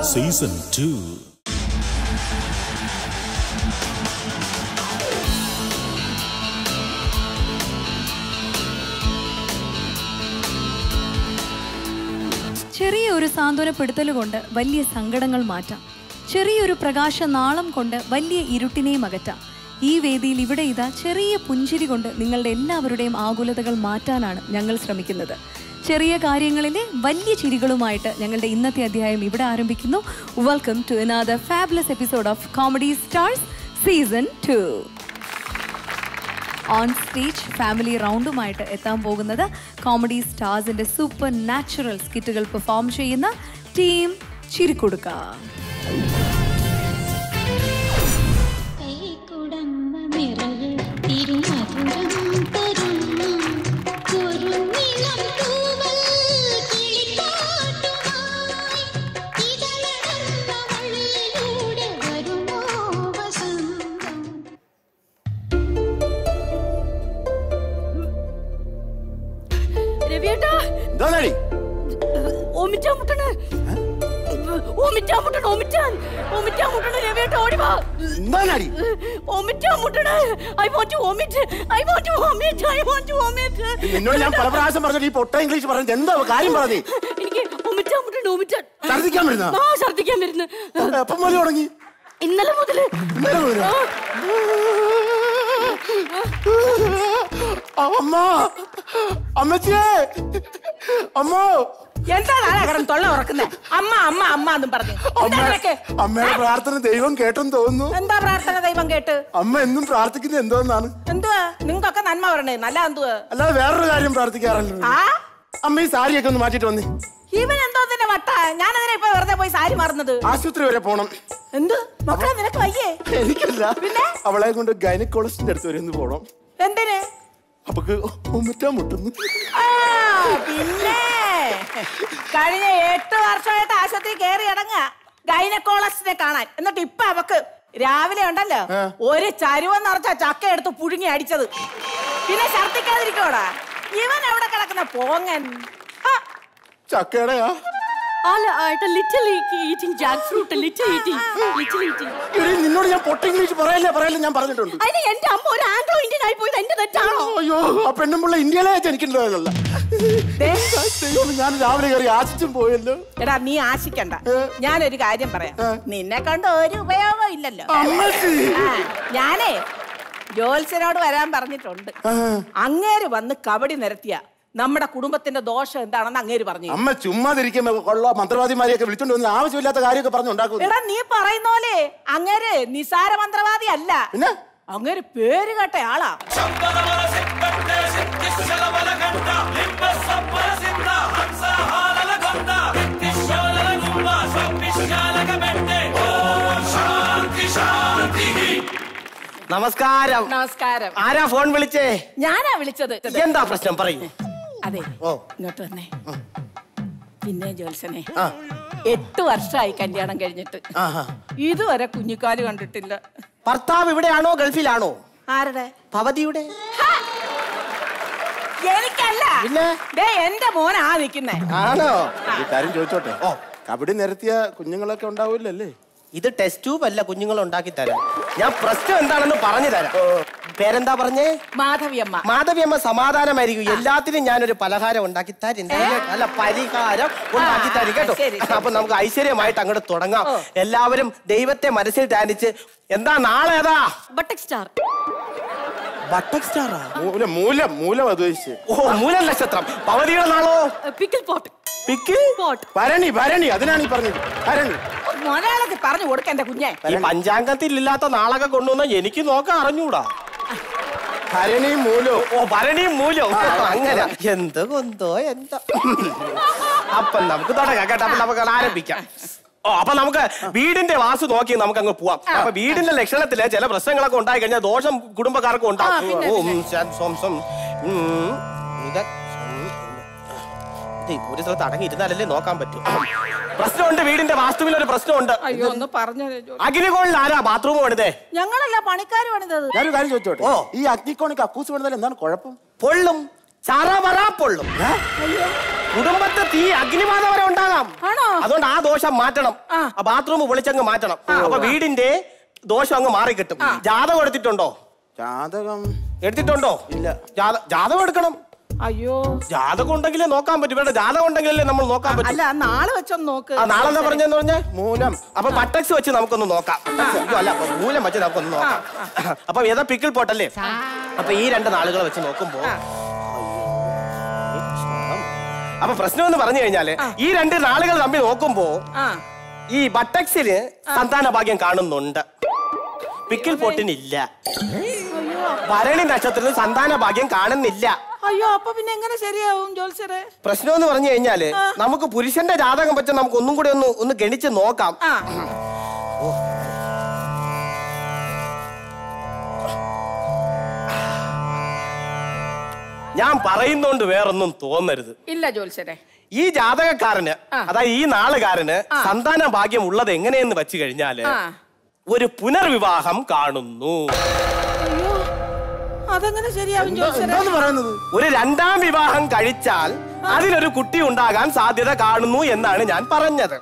Season two ചെറിയൊരു സാന്ത്വനപ്പെടുത്തൽ കൊണ്ട് വലിയ സങ്കടങ്ങൾ മാറ്റാം ചെറിയൊരു പ്രകാശ നാളം കൊണ്ട് വലിയ ഇരുട്ടിനെയും അകറ്റാം ഈ വേദിയിൽ ഇവിടെ ഇതാ ചെറിയ പുഞ്ചിരി കൊണ്ട് നിങ്ങളുടെ എല്ലാവരുടെയും ആകുലതകൾ മാറ്റാനാണ് ഞങ്ങൾ ശ്രമിക്കുന്നത് ചെറിയ കാര്യങ്ങളിലെ വലിയ ചിരികളുമായിട്ട് ഞങ്ങളുടെ ഇന്നത്തെ അധ്യായം ഇവിടെ ആരംഭിക്കുന്നു welcome to another fabulous episode of comedy stars season two on stage family റൗണ്ടുമായിട്ട് എത്താൻ പോകുന്നത് കോമഡി സ്റ്റാർസിന്റെ സൂപ്പർ നാച്ചുറൽ സ്കിറ്റുകൾ പെർഫോം ചെയ്യുന്ന ടീം ചിരിക്കൊടുക്ക കൈകുടന്ന നിറവ് തിരുമധുരം തരുന്ന കുറുനിളം തൂവൽ കിളിപ്പാട്ടുമായി ഇതളകന്ന വഴിയിലൂടെ വരുമോ വസന്തം രവിയേട്ടാ എന്താണടി ഓമിറ്റാൻ മുട്ടണ് ഓമിറ്റാൻ മുട്ടണ് ഓമിറ്റാൻ ഓമിറ്റാൻ മുട്ടണ് രവിയേട്ടാ ഓടി വാ എന്താണടി ഓമിറ്റാൻ മുട്ടണ് I want to vomit I want to vomit I want to vomit നിന്നോട് ഞാൻ പല പ്രാവശ്യം പറഞ്ഞിട്ട് ഈ പൊട്ട ഇംഗ്ലീഷ് പറഞ്ഞത് എന്താ കാര്യം പറഞ്ഞേ എനിക്ക് വോമിറ്റാൻ മുട്ടണ് വോമിറ്റാൻ ഛർദ്ദിക്കാൻ വരുന്ന ആ ഛർദ്ദിക്കാൻ വരുന്നു എപ്പം മുതൽ തുടങ്ങി ഇന്നലെ മുതല് ഇന്നലെ മുതലോ? ആ, അമ്മ അമ്മച്ചിയേ അമ്മോ എന്താണ് ആരാകടം തൊള്ള ഉറക്കുന്നേ അമ്മ അമ്മ അമ്മ എന്നും പറഞ്ഞു എന്താ അമ്മ നിനക്ക്? അമ്മയുടെ പ്രാർത്ഥന ദൈവം കേട്ടെന്ന് തോന്നുന്നു എന്താ പ്രാർത്ഥന ദൈവം കേട്ട് അമ്മ എന്നും പ്രാർത്ഥിക്കുന്നത് എന്തോന്നാണ് എന്തുവാ നിങ്ങൾക്കൊക്കെ നന്മ പറയണേ നല്ല എന്തുവാ അല്ലാതെ വേറൊരു കാര്യം പ്രാർത്ഥിക്കാറല്ലോ ആ അമ്മ ഈ സാരിയൊക്കെ ഒന്ന് മാറ്റിട്ട് വന്നേ ഇവൻ എന്തോ തന്നെ വട്ട ഞാനതിനെ ഇപ്പൊ വെറുതെ പോയി സാരി മാറുന്നത് ആശുപത്രി വരെ പോണം എന്ത് മക്കളെ നിനക്ക് വയ്യേ എനിക്കല്ല അവളെ കൊണ്ട് ഗൈനക്കോളജിന്റെ അടുത്ത് വരെ ഒന്ന് പോണം എന്തിന് അപ്പൊക്ക് ഉമ്മിറ്റാൻ മുട്ടുന്നു ആ, പിന്നെ കഴിഞ്ഞ എട്ട് വർഷമായിട്ട് ആശുപത്രി കയറി ഇറങ്ങുക ഗൈനക്കോളജിനെ കാണാൻ എന്നിട്ട് ഇപ്പൊ അവക്ക് രാവിലെ ഉണ്ടല്ലോ ആ. ഒരു ചരുവം നിറച്ച ചക്ക എടുത്ത് പുഴുങ്ങി അടിച്ചത് പിന്നെ ഛർദിക്കാതിരിക്കോടാ ഇവൻ എവിടെ കിടക്കുന്ന പോങ്ങൻ ആ, ചക്കയുടെയാ അല്ല ഏട്ടാ little eating jackfruit little eating little eating എടീ, നിന്നോട് ഞാൻ പൊട്ട ഇംഗ്ലീഷ് പറയല്ലേ പറയല്ലേ ഞാൻ പറഞ്ഞിട്ടുണ്ട് അതിന് എന്റെ അമ്മ ഒരു ആംഗ്ലോ ഇന്ത്യൻ ആയി പോയത് എന്റെ തെറ്റാണോ അയ്യോ ആ പെണ്ണുമ്പുള്ള ഇന്ത്യയിലെ ജനിക്കേണ്ടതല്ല ദേ, ദൈവം ഞാൻ രാവിലെ കയറി ആശിച്ചും പോയല്ലോ എടാ നീ ആശിക്കണ്ട ഏ. ഞാനൊരു കാര്യം പറയാം ഏ. നിന്നെ കണ്ട് ഒരു ഉപയോഗം ഇല്ലല്ലോ അമ്മച്ചി ആ, ഞാനേ ജോത്സ്യനോട് വരാൻ പറഞ്ഞിട്ടുണ്ട് ആ, അങ്ങേര് വന്ന് കബഡി നിരത്തിയ നമ്മുടെ കുടുംബത്തിന്റെ ദോഷം എന്താണെന്ന് അങ്ങേര് പറഞ്ഞു അമ്മ ചുമ്മാതിരിക്കുമ്പോ കൊള്ള മന്ത്രവാദിമാരെയൊക്കെ വിളിച്ചോണ്ട് വന്ന് ആവശ്യമില്ലാത്ത കാര്യമൊക്കെ പറഞ്ഞുണ്ടാക്കും എടാ നീ പറയുന്ന പോലെ അങ്ങേര് നിസാര മന്ത്രവാദി അല്ല പിന്നെ അങ്ങേര് പേര് കേട്ട ആളാ നമസ്കാരം നമസ്കാരം ആരാ ഫോൺ വിളിച്ചേ ഞാനാ വിളിച്ചത് എന്താ പ്രശ്നം പറയൂ അതെ ഓ. ഇങ്ങോട്ട് വന്നേ പിന്നെ ജോത്സനെ ആ. എട്ട് വർഷമായി കല്യാണം കഴിഞ്ഞിട്ട് ആഹാ. ഇതുവരെ കുഞ്ഞിക്കാല് കണ്ടിട്ടില്ല ഭർത്താവ് ഇവിടെയാണോ ഗൾഫിലാണോ ആരുടെ ഭവതിയുടെ എനിക്കല്ല പിന്നെ? ദേ എന്റെ മോനാ നിക്കുന്നേ ആണോ ഒരു കാര്യം ചോദിച്ചോട്ടെ ഓ. കബഡി നിരത്തിയ കുഞ്ഞുങ്ങളൊക്കെ ഉണ്ടാവില്ലല്ലേ ഇത് ടെസ്റ്റ് ട്യൂബ് അല്ല കുഞ്ഞുങ്ങൾ ഉണ്ടാക്കി തരാം ഞാൻ പ്രശ്നം എന്താണെന്ന് പറഞ്ഞു തരാം പേരെന്താ പറഞ്ഞേ മാധവിയമ്മ മാധവിയമ്മ സമാധാനമായിരിക്കും എല്ലാത്തിനും ഞാനൊരു പലഹാരം ഉണ്ടാക്കി തരും അല്ല പരിഹാരം ഉണ്ടാക്കി തരും കേട്ടോ ശരി, ശരി, അപ്പൊ നമുക്ക് ഐശ്വര്യമായിട്ട് അങ്ങോട്ട് തുടങ്ങാം എല്ലാവരും ദൈവത്തെ മനസ്സിൽ ധ്യാനിച്ച് എന്താ നാളെ ഏതാ ബട്ടക് സ്റ്റാർ ബട്ടക് സ്റ്റാറാ മൂല മൂലം മൂലം ഉദ്ദേശിച്ച് ഓ മൂല നക്ഷത്രം ഭവതിയുടെ നാളോ പിക്കിൾ പോട്ട് പിക്ക് പോട്ട് ഭരണി ഭരണി അതിനാണ് ഈ പറഞ്ഞത് ഭരണി മലയാളത്തിൽ പറഞ്ഞു കൊടുക്ക എന്റെ കുഞ്ഞെ ഈ പഞ്ചാംഗത്തിൽ ഇല്ലാത്ത നാളൊക്കെ കൊണ്ടുവന്ന എനിക്ക് നോക്കാൻ അറിഞ്ഞൂടാ ഭരണിയും മൂലവും ഓ ഭരണിയും മൂലവും അങ്ങനെ എന്ത് കൊന്തോ എന്താ അപ്പൊ നമുക്ക് തുടങ്ങാം കേട്ടോ അപ്പൊ നമുക്ക് ആരംഭിക്കാം ഓ അപ്പൊ നമുക്ക് വീടിന്റെ വാസു നോക്കി നമുക്ക് അങ്ങ് പോവാം അപ്പൊ വീടിന്റെ ലക്ഷണത്തില് ചില പ്രശ്നങ്ങളൊക്കെ ഉണ്ടായി കഴിഞ്ഞാൽ ദോഷം കുടുംബക്കാർക്കും ഉണ്ടാവും ഓം ശം സ്വം സ്വം. ഉം. ഇത് സ്വം. ഇത് ഒരു സ്ഥലത്ത് അടങ്ങിയിരുന്നാലല്ലേ നോക്കാൻ പറ്റൂ പ്രശ്നമുണ്ട് വീടിന്റെ വാസ്തുവിൽ ഒരു പ്രശ്നമുണ്ട് അയ്യോ ഒന്ന് പറഞ്ഞു അഗ്നികോളിൽ ആരാ ബാത്റൂം പണിതേ ഞങ്ങളല്ല പണിക്കാർ പണിതത് ഞാനൊരു കാര്യം ചോദിച്ചോട്ടെ ഓ. ഈ അഗ്നിക്കോണിക്ക് അക്കൂസ് പണിതാൽ എന്താണ് കുഴപ്പം പൊള്ളും ചറവറ പൊള്ളും കുടുംബത്തെ തീ അഗ്നിബാധ വരെ ഉണ്ടാകാം ആണോ? അതുകൊണ്ട് ആ ദോഷം മാറ്റണം ആ. ആ ബാത്റൂം പൊളിച്ചങ്ങ് മാറ്റണം അപ്പൊ വീടിന്റെ ദോഷം അങ്ങ് മാറി കിട്ടും ജാതകം എടുത്തിട്ടുണ്ടോ ജാതകം എടുത്തിട്ടുണ്ടോ ഇല്ല. ജാത- ജാതകം എടുക്കണം അയ്യോ ജാതകം ഉണ്ടെങ്കിലേ നോക്കാൻ പറ്റും ഇവിടെ ജാതകം ഉണ്ടെങ്കിലല്ലേ നമ്മൾ നോക്കാൻ പറ്റും അല്ല നാളെ വെച്ചൊന്ന് നോക്ക് ആ നാളെ എന്താ പറഞ്ഞെന്ന് പറഞ്ഞേ മൂലം അപ്പൊ പട്ടക്സ് വെച്ച് നമുക്കൊന്ന് നോക്കാം അയ്യോ, അല്ല അപ്പൊ മൂലം വെച്ച് നമുക്കൊന്ന് നോക്കാം അപ്പൊ ഏതാ പിക്കിൾ പോട്ടല്ലേ അപ്പൊ ഈ രണ്ട് നാളുകൾ വെച്ച് നോക്കുമ്പോ അപ്പൊ പ്രശ്നം എന്ന് പറഞ്ഞു കഴിഞ്ഞാല് ഈ രണ്ട് നാളുകൾ തമ്മിൽ നോക്കുമ്പോ ആ ഈ ബട്ടക്സില് സന്താന ഭാഗ്യം കാണുന്നുണ്ട് പിക്കിൾ പോട്ടിനില്ല ഭരണി നക്ഷത്രത്തിൽ സന്താന ഭാഗ്യം കാണുന്നില്ല അയ്യോ അപ്പൊ പിന്നെ എങ്ങനെ ശരിയാവും ജോത്സ്യരെ പ്രശ്നം എന്ന് പറഞ്ഞു കഴിഞ്ഞാല് നമുക്ക് പുരുഷന്റെ ജാതകം വെച്ച് നമുക്ക് ഒന്നും കൂടി ഒന്ന് ഒന്ന് ഗണിച്ച് നോക്കാം ആ ഞാൻ പറയുന്നോണ്ട് വേറൊന്നും തോന്നരുത് ഇല്ല ജോത്സ്യരെ ഈ ജാതകക്കാരന് ആ. അതായത് ഈ നാളുകാരന് ആ. സന്താന ഭാഗ്യം ഉള്ളത് എങ്ങനെയെന്ന് വെച്ച് കഴിഞ്ഞാല് ആ ഒരു പുനർവിവാഹം കാണുന്നു അയ്യോ അതെങ്ങനെ ശരിയാവും എന്താ- ജോത്സ്യരെ എന്താന്ന് പറയുന്നത് ഒരു രണ്ടാം വിവാഹം കഴിച്ചാൽ അതിലൊരു കുട്ടി ഉണ്ടാകാൻ സാധ്യത കാണുന്നു എന്നാണ് ഞാൻ പറഞ്ഞത്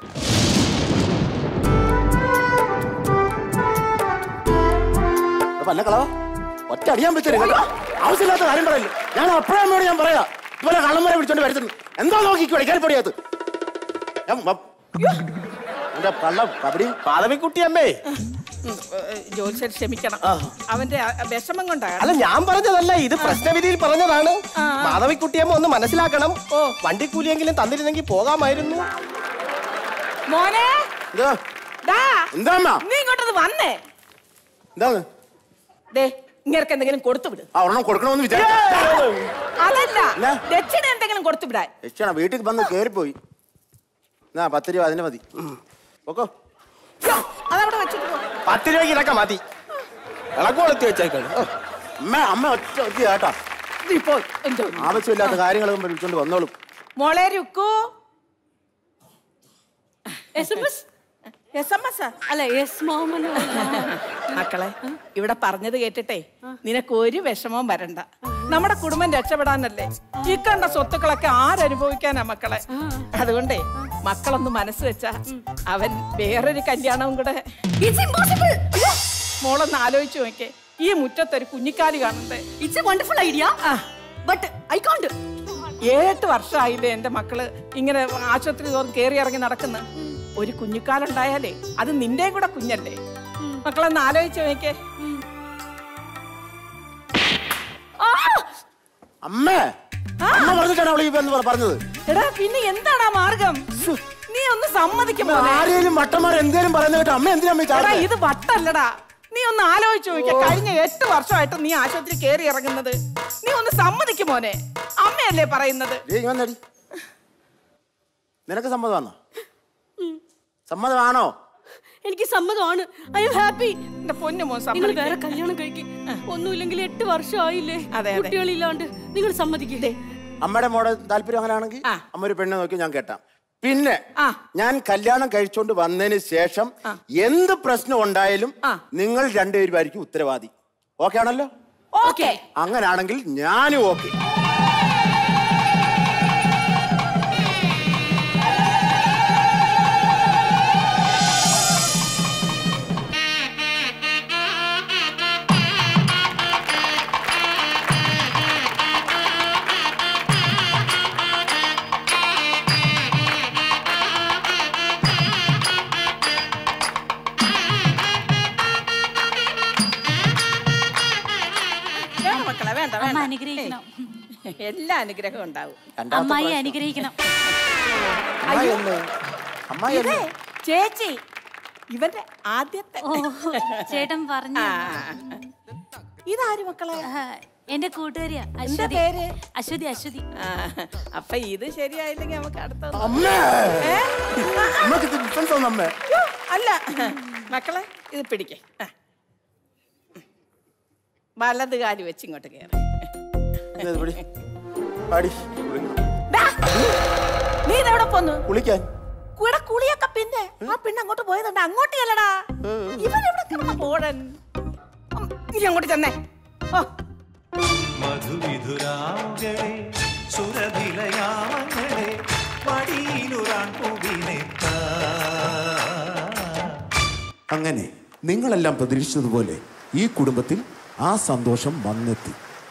അപ്പൊ അല്ല കളവ ഒറ്റ അടിയാൻ പറ്റില്ല കേട്ടോ ആവശ്യമില്ലാത്ത കാര്യം പറയല്ലേ ഞാൻ അപ്പോഴേ അമ്മയോട് ഞാൻ പറയാ ഇതുപോലെ കള്ളന്മാരെ വിളിച്ചോണ്ട് വരുത്തുന്നു എന്താ നോക്കിക്കോടെ കയറിപ്പടിയാത്ത് ഞാൻ വ- എന്റെ കള്ള കബഡി മാധവിക്കുട്ടിയമ്മേ ജോത്സ്യർ ക്ഷമിക്കണം അവന്റെ ആ വിഷമം കൊണ്ടാണ് അല്ല ഞാൻ പറഞ്ഞതല്ല ഇത് പ്രശ്നവിധിയിൽ പറഞ്ഞതാണ് മാധവിക്കുട്ടിയമ്മ ഒന്ന് മനസ്സിലാക്കണം ഓ. വണ്ടിക്കൂലിയെങ്കിലും തന്നിരുന്നെങ്കിൽ പോകാമായിരുന്നു മോനെ എന്താ ദാ എന്താ അമ്മ നീ ഇങ്ങോട്ടത് വന്നേ എന്താണ് ദേ ഇങ്ങനെ എന്തെങ്കിലും കൊടുത്തു വിട് ആ ഒരെണ്ണം കൊടുക്കണമെന്ന് വിചാരിച്ചു അതല്ല ഇല്ല. ദക്ഷിണ എന്തെങ്കിലും കൊടുത്തു വിടാൻ യക്ഷണ വീട്ടിൽ വന്ന് കയറിപ്പോയി എന്നാ പത്ത് രൂപ അതിന് മതി ഓക്കോ യ്യോ, അതവിടെ വെച്ചിട്ട് പോ. പത്ത് രൂപയ്ക്ക് ഇതൊക്കെ മതി ഇളക്കോളത്തി വെച്ചേക്കാണ് ഓ. അമ്മ അമ്മ ഒറ്റ ഒറ്റ കേട്ടാ നീ പോയി എന്തോ ആവശ്യമില്ലാത്ത കാര്യങ്ങളൊക്കെ വിളിച്ചോണ്ട് വന്നോളും മോളെ Rukku S M S S M S അല്ല എസ് മോമൻ മക്കളെ ഇവിടെ പറഞ്ഞത് കേട്ടിട്ടെ നിനക്ക് ഒരു വിഷമവും വരണ്ട നമ്മുടെ കുടുംബം രക്ഷപ്പെടാനല്ലേ ഈ കണ്ട സ്വത്തുക്കളൊക്കെ ആരനുഭവിക്കാനാ മക്കളെ അതുകൊണ്ടേ മക്കളൊന്ന് മനസ്സ് വെച്ചാ അവൻ വേറൊരു കല്യാണവും കൂടെ ഇറ്റ്സ് ഇമ്പോസിബിൾ മോളൊന്ന് ആലോചിച്ചു നോക്കേ ഈ മുറ്റത്തൊരു കുഞ്ഞിക്കാലി കാണണ്ടേ it's a wonderful idea but I can't ഏഴെട്ട് വർഷമായില്ലേ എന്റെ മക്കള് ഇങ്ങനെ ആശുപത്രി തോറും കയറി ഇറങ്ങി നടക്കുന്ന ഒരു കുഞ്ഞിക്കാലുണ്ടായാലേ അത് നിന്റെയും കൂടെ കുഞ്ഞല്ലേ മക്കളൊന്ന് ആലോചിച്ചു നോക്കേ അമ്മേ അമ്മ പറഞ്ഞിട്ടാണ് അവള് ഈ എന്ന് പറ- പറഞ്ഞത് എടാ പിന്നെ എന്താടാ മാർഗം നീ ഒന്ന് സമ്മതിക്കുമോ ആരെയും വട്ടന്മാർ എന്തേലും പറയുന്നത് കേട്ടോ അമ്മ എന്തിനാ അമ്മ ഈ എടാ ചാടുന്നത്? ഇത് വട്ടല്ലടാ നീ ഒന്ന് ആലോചിച്ചു നോക്കിയ കഴിഞ്ഞ എട്ട് വർഷമായിട്ട് നീ ആശുപത്രി കയറി ഇറങ്ങുന്നത് നീ ഒന്ന് സമ്മതിക്കുമോനെ അമ്മയല്ലേ പറയുന്നത് ഏയ് ഇങ്ങ് വന്നെടി. നിനക്ക് സമ്മതമാണോ സമ്മതമാണോ എനിക്ക് സമ്മതമാണ് ഐ എം ഹാപ്പി എന്റെ പൊന്നു മോൻ നിങ്ങൾ സമ്മതിക്ക്. വേറെ കല്യാണം കഴിക്കും ഒന്നുമില്ലെങ്കിൽ എട്ട് വർഷമായില്ലേ അതെ, അതെ. കുട്ടികളില്ലാണ്ട് നിങ്ങൾ സമ്മതിക്കില്ലേ അമ്മയുടെ മോടെ താല്പര്യം അങ്ങനെയാണെങ്കിൽ ആ. അമ്മ ഒരു പെണ്ണെ നോക്കി ഞാൻ കേട്ടാം പിന്നെ ആ. ഞാൻ കല്യാണം കഴിച്ചോണ്ട് വന്നതിന് ശേഷം എന്ത് പ്രശ്നം ഉണ്ടായാലും ആ. നിങ്ങൾ രണ്ടുപേരുമായിരിക്കും ഉത്തരവാദി ഓക്കെ ആണല്ലോ ഓക്കെ അങ്ങനാണെങ്കിൽ ഞാനും ഓക്കെ വേണ്ട മക്കളെ വേണ്ട അമ്മ വേണ്ട അനുഗ്രഹിക്കണം ഏയ്, എല്ലാ അനുഗ്രഹവും ഉണ്ടാവും അമ്മായി അനുഗ്രഹിക്കണം അമ്മായി എന്ന് അമ്മായി എന്ന് ഇതേ ചേച്ചി ഇവന്റെ ആദ്യത്തെ ഓ ചേട്ടൻ പറഞ്ഞു ആ. ഇതാര് മക്കളെ ആ, എന്റെ കൂട്ടുകാരിയാ എന്താ അശ്വതി പേര്? അശ്വതി അശ്വതി ആ, അപ്പൊ ഇത് ശരിയായില്ലെങ്കിൽ നമുക്ക് അടുത്ത അമ്മേ അമ്മക്ക് ഇത് ഡിഫറൻസ് തോന്നുന്നു അമ്മേ അല്ല മക്കളെ ഇത് പിടിക്കേ വലത് കാല് വെച്ച് ഇങ്ങോട്ട് കയറി ഇത് പിടി. പാടി നീ ഇതെവിടെ പോന്നു കുളിക്കാൻ കൂടെ കുളിയൊക്കെ പിന്നെ ആ പിന്നെ അങ്ങോട്ട് പോയതുണ്ട് അങ്ങോട്ട് ചെല്ലടാ ഇവൻ എവിടെ കിടന്ന പോഴൻ ഉം, ഇനി അങ്ങോട്ട് ചെന്നേ ഓ മധുവിധുരാഗളെ സുരഭിലയാമങ്ങളെ വടിയിലുറാൻ പൂവിനെത്താ അങ്ങനെ നിങ്ങളെല്ലാം പ്രതീക്ഷിച്ചതുപോലെ ഈ കുടുംബത്തിൽ ആ സന്തോഷം വന്നെത്തി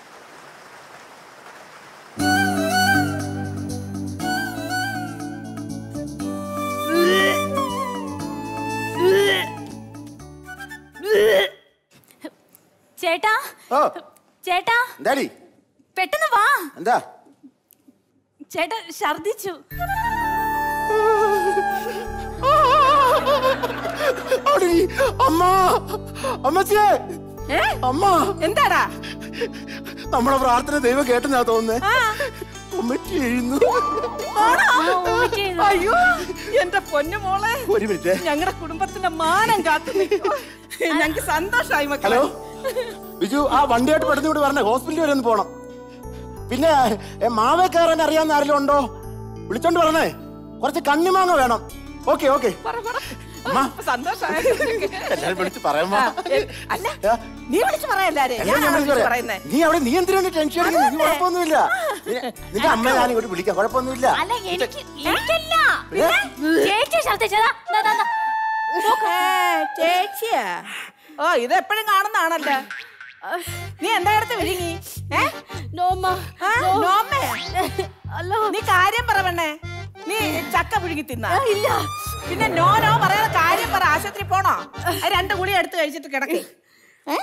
ചേട്ടാ ഓ ചേട്ടാ എന്താടി പെട്ടെന്ന് വാ എന്താ ചേട്ടാ ഛർദിച്ചു അവിടെ ഈ അമ്മ അമ്മച്ചേ ഏ? അമ്മ എന്താടാ നമ്മളെ പ്രാർത്ഥന ദൈവം കേട്ടെന്നാ തോന്നുന്നേ ഉമ്മച്ചി എഴുന്നു അയ്യോ എന്റെ പൊന്നു മോളെ ഒരു മിനിറ്റ് ഞങ്ങളുടെ കുടുംബത്തിന്റെ മാനം കാത്തു നിൽക്കുവാ. ഞങ്ങക്ക് സന്തോഷമായി മക്കളെ ഹലോ ബിജു ആ വണ്ടിയായിട്ട് പെട്ടെന്ന് ഇവിടെ പറഞ്ഞേ ഹോസ്പിറ്റലിൽ വരെ ഒന്ന് പോണം പിന്നെ ഏ, മാവേ കയറാൻ അറിയാവുന്ന ആരെങ്കിലും ഉണ്ടോ വിളിച്ചോണ്ട് പറഞ്ഞേ കുറച്ച് കണ്ണിമാങ്ങ വേണം ഓക്കെ ഓക്കെ പറ പറ അമ്മ. സന്തോഷമായി എല്ലാരും വിളിച്ച് പറയാമോ അല്ല നീ വിളിച്ചു പറയല്ലാരെ എല്ലാം ഞാൻ വിളിച്ച് പറയാം. പറയുന്നേ നീ അവിടെ നീ എന്തിനാണ് ടെൻഷൻ അടിക്കുന്നത്? നീ കുഴപ്പമൊന്നുമില്ല നിന്നെ- നിന്റെ അമ്മ ഞാൻ ഇങ്ങോട്ട് വിളിക്കാം കുഴപ്പമൊന്നുമില്ല അല്ല എനിക്ക് എനിക്കല്ല ചേച്ചി ഛർദിച്ചതാ ദാ, ദാ, ദാ. ചേച്ചിയാ ഓ ഇത് എപ്പോഴും കാണുന്നതാണല്ലോ നീ എന്താ എടുത്ത് വിഴുങ്ങി ഏ? നോമ്മ ആ, നോമ്മയാ? നീ കാര്യം പറ പെണ്ണേ നീ ചക്ക പുഴുങ്ങി തിന്ന ഇല്ല പിന്നെ നോ നോ പറയാതെ കാര്യം പറ ആശുപത്രി പോണോ അത് രണ്ട് ഗുളി എടുത്ത് കഴിച്ചിട്ട് കിടക്ക് ഏ?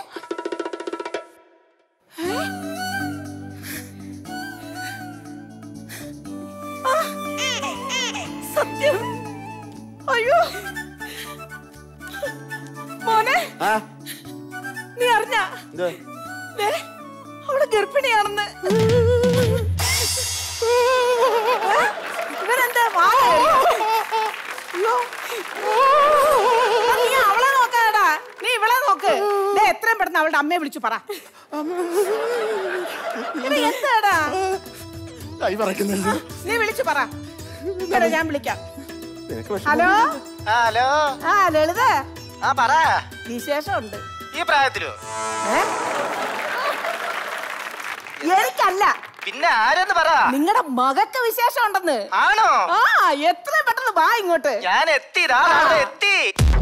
ഏ? ആ, സത്യം അയ്യോ മോനെ ആ നീ അറിഞ്ഞ എന്ത് അവള് ഗർഭിണിയാണെന്ന് ഏ? ഇവരെന്താ വാ അയ്യോ. ആ, നീ അവളെ നോക്കാടാ നീ ഇവളെ നോക്ക് ദേ, എത്രയും പെട്ടെന്ന് അവളുടെ അമ്മയെ വിളിച്ചു പറ ഇത് എന്താടാ കൈ പറയ്ക്കുന്നുണ്ട് നീ വിളിച്ചു പറ ഇവരെ ഞാൻ വിളിക്കാം നിനക്ക് വിഷമം ഹലോ ഹലോ ആ ലളിത ആ പറ വിശേഷമുണ്ട് ഈ പ്രായത്തിലോ ഏ? എനിക്കല്ല പിന്നെ ആരെന്ന് പറ നിങ്ങളുടെ മകക്ക് വിശേഷം ഉണ്ടെന്ന് ആണോ ആ എത്രയും പെട്ടെന്ന് വാ ഇങ്ങോട്ട് ഞാൻ എത്തി ദാ അവിടെ എത്തി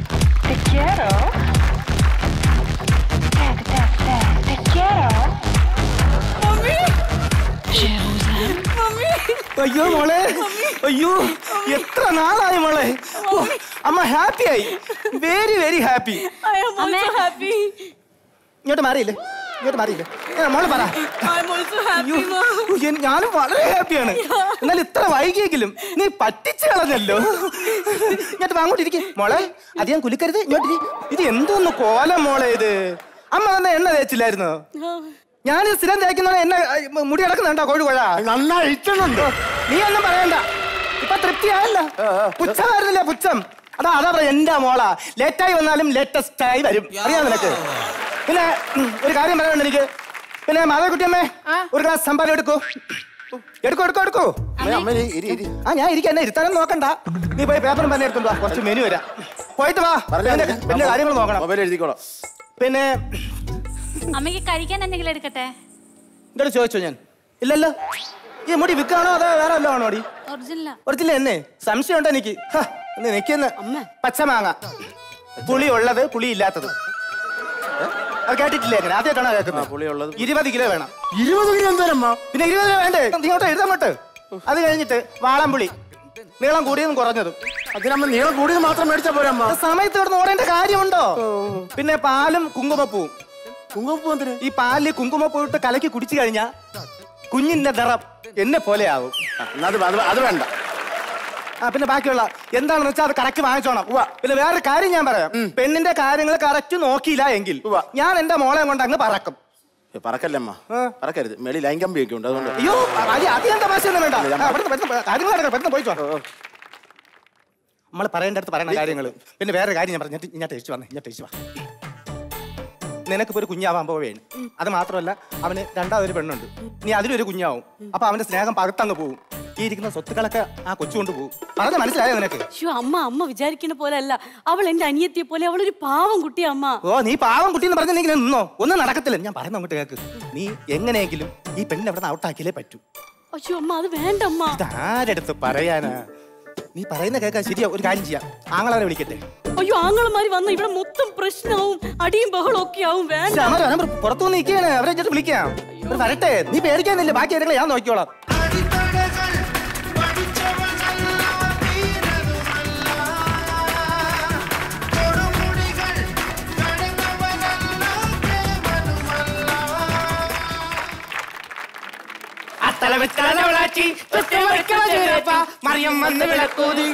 അയ്യോ മോളെ അയ്യോ എത്ര നാളായി മോളെ ഓ, അമ്മ ഹാപ്പി ആയി വെരി വെരി ഹാപ്പി അമ്മേ ഹാപ്പി ഇങ്ങോട്ട് മാറിയില്ലേ ഇങ്ങോട്ട് മാറിയില്ലേ ഏ, മോളെ പറ അയ്യോ, എൻ- ഞാനും വളരെ ഹാപ്പിയാണ് എന്നാൽ ഇത്ര വൈകിയെങ്കിലും നീ പറ്റിച്ചു കളഞ്ഞല്ലോ ഇങ്ങോട്ട് വാ, അങ്ങോട്ട് ഇരിക്കും മോളെ അധികം കുലിക്കരുത് ഇങ്ങോട്ട് ഇരി. ഇത് എന്തോന്ന് കോലം മോളെ ഇത് അമ്മ തന്നെ എണ്ണ തേച്ചില്ലായിരുന്നോ ഞാൻ സ്ഥിരം തേക്കുന്ന എണ്ണ അഹ്, മുടി കിടക്കുന്നുണ്ടോ കോഴിക്കോഴ നന്നായി ഇട്ടുന്നുണ്ട് നീ ഒന്നും പറയണ്ട ഇപ്പൊ തൃപ്തിയായല്ല പുച്ഛമായിരുന്നില്ലേ പുച്ഛം അതാ അതാ പറയാ എന്റെ മോളാ ലേറ്റായി വന്നാലും ലേറ്റസ്റ്റ് ആയി വരും അറിയാം നിനക്ക് പിന്നെ ഉം, ഒരു കാര്യം പറയാനുണ്ട് എനിക്ക് പിന്നെ മാധവക്കുട്ടിയമ്മേ ഒരു ഗ്ലാസ് സംഭാരം എടുക്കൂ എടുക്കൂ എടുക്കൂ എടുക്കൂ അമ്മേ, അമ്മേ നീ ഇരി ഇരി ആ ഞാൻ ഇരിക്കാൻ എന്നെ ഇരുത്താനും നോക്കണ്ട നീ പോയി പേപ്പറും തന്നെ എടുത്തോണ്ട് വാ കുറച്ച് മെനു വരാം പോയിട്ട് വാ പറഞ്ഞാ പിന്നെ പിന്നെ കാര്യങ്ങൾ നോക്കണം മൊബൈൽ എഴുതിക്കോളാം പിന്നെ അമ്മയ്ക്ക് കഴിക്കാൻ എന്തെങ്കിലും എടുക്കട്ടെ ഇങ്ങോട്ട് ചോദിച്ചോ ഞാൻ ഇല്ലല്ലോ ഈ മുടി വിൽക്കാണോ അതോ വേറെ വല്ലതും ആണോ അടി ഒറിജിനലാ ഒറിജിനൽ എന്നെ സംശയമുണ്ടോ എനിക്ക് ഹ, ഒന്ന് നിൽക്കുന്ന പച്ചമാങ്ങ പുളി ഉള്ളത് പുളി ഇല്ലാത്തത് ഏ? അത് കേട്ടിട്ടില്ലേ അങ്ങനെ ആദ്യമായിട്ടാണോ കേൾക്കുന്നത് പുളിയുള്ളത് ഇരുപത് കിലോ വേണം ഇരുപത് കിലോ എന്തോരമ്മ പിന്നെ ഇരുപത് കിലോ വേണ്ടേ ഇങ്ങോട്ട് എഴുതാമോട്ട് അത് കഴിഞ്ഞിട്ട് വാളംപുളി നീളം കൂടിയതും കുറഞ്ഞതും അതിനമ്മ നീളം കൂടിയത് മാത്രം മേടിച്ചാ പോരമ്മ ആ സമയത്ത് ഇവിടെ ഓടേണ്ട കാര്യമുണ്ടോ പിന്നെ പാലും കുങ്കുമപ്പൂവും കുങ്കുമപ്പൂ എന്തിന് ഈ പാലിൽ കുങ്കുമപ്പൂ ഇട്ട് കലക്കി കുടിച്ചു കഴിഞ്ഞാ കുഞ്ഞിന്റെ നിറം എന്നെ പോലെ ആവും ആ, എന്നാ അത് അത് അത് വേണ്ട ആ പിന്നെ ബാക്കിയുള്ള എന്താണെന്ന് വെച്ചാൽ അത് കറക്റ്റ് വാങ്ങിച്ചോണം പിന്നെ വേറൊരു കാര്യം ഞാൻ പറയാം പെണ്ണിന്റെ കാര്യങ്ങൾ കറക്റ്റ് നോക്കിയില്ല എങ്കിൽ ഉവ്വ. ഞാൻ എന്റെ മോളെ കൊണ്ട് അങ്ങ് പറക്കും ഏ, പറക്കല്ലേ അമ്മ ആ. പറക്കരുത് മേളി ലൈൻ കമ്പിയൊക്കെ ഉണ്ട് അതുകൊണ്ട് അയ്യോ അത് അധികം തമാശയൊന്നും വേണ്ട ആ, പെട്ടെന്ന് പെട്ടെന്ന് കാര്യങ്ങൾ നടക്കണം പെട്ടെന്ന് പോയിട്ടോ നമ്മൾ പറയേണ്ട അടുത്ത് പറയണ കാര്യങ്ങൾ പിന്നെ വേറെ കാര്യം ഞാൻ പറഞ്ഞു ഞാൻ ടേസ്റ്റ് വന്നേ ഞാൻ ടേസ്റ്റ് വാ നിനക്കിപ്പോ ഒരു കുഞ്ഞാവാൻ പോവുകയാണ് അത് മാത്രമല്ല അവന് രണ്ടാമതൊരു പെണ്ണുണ്ട് നീ അതിലൊരു കുഞ്ഞാവും അപ്പൊ അവന്റെ സ്നേഹം പകത്തങ്ങ് പോവും ഈ ഇരിക്കുന്ന സ്വത്തുക്കളൊക്കെ ആ കൊച്ചു കൊണ്ട് പോകും പറഞ്ഞ മനസ്സിലായോ നിനക്ക് ശ്ശോ, അമ്മ അമ്മ വിചാരിക്കുന്ന പോലെ അല്ല അവൾ എന്റെ അനിയത്തിയെ പോലെ അവളൊരു പാവം കുട്ടിയാ അമ്മ ഓ നീ പാവം കുട്ടി എന്ന് പറഞ്ഞെങ്കിൽ നിന്നോ ഒന്നും നടക്കത്തില്ല ഞാൻ പറയുന്ന അങ്ങോട്ട് കേക്ക് നീ എങ്ങനെയെങ്കിലും ഈ പെണ്ണിനെ അവിടെ നിന്ന് ഔട്ടാക്കിയാലേ പറ്റൂ അയ്യോ അമ്മ അത് വേണ്ട അമ്മ ആരെടുത്ത് പറയാനാ നീ പറയുന്ന കേൾക്കാൻ ശരിയാ ഒരു കാര്യം ചെയ്യാം ആങ്ങളെ വിളിക്കട്ടെ അയ്യോ ആങ്ങളമാര് വന്ന ഇവിടെ മൊത്തം പ്രശ്നവും അടിയും ബഹളവും ഒക്കെ ആവും വേണ്ട പക്ഷെ അമർ, അമർ പുറത്തു നിൽക്കുകയാണ് അവരെ ചേർത്ത് വിളിക്കാം ഇവര് വരട്ടെ നീ പേടിക്കാന്നില്ല ബാക്കി കാര്യങ്ങൾ ഞാൻ നോക്കിക്കോളാം മറിയം വന്ന് വിളക്കൂതി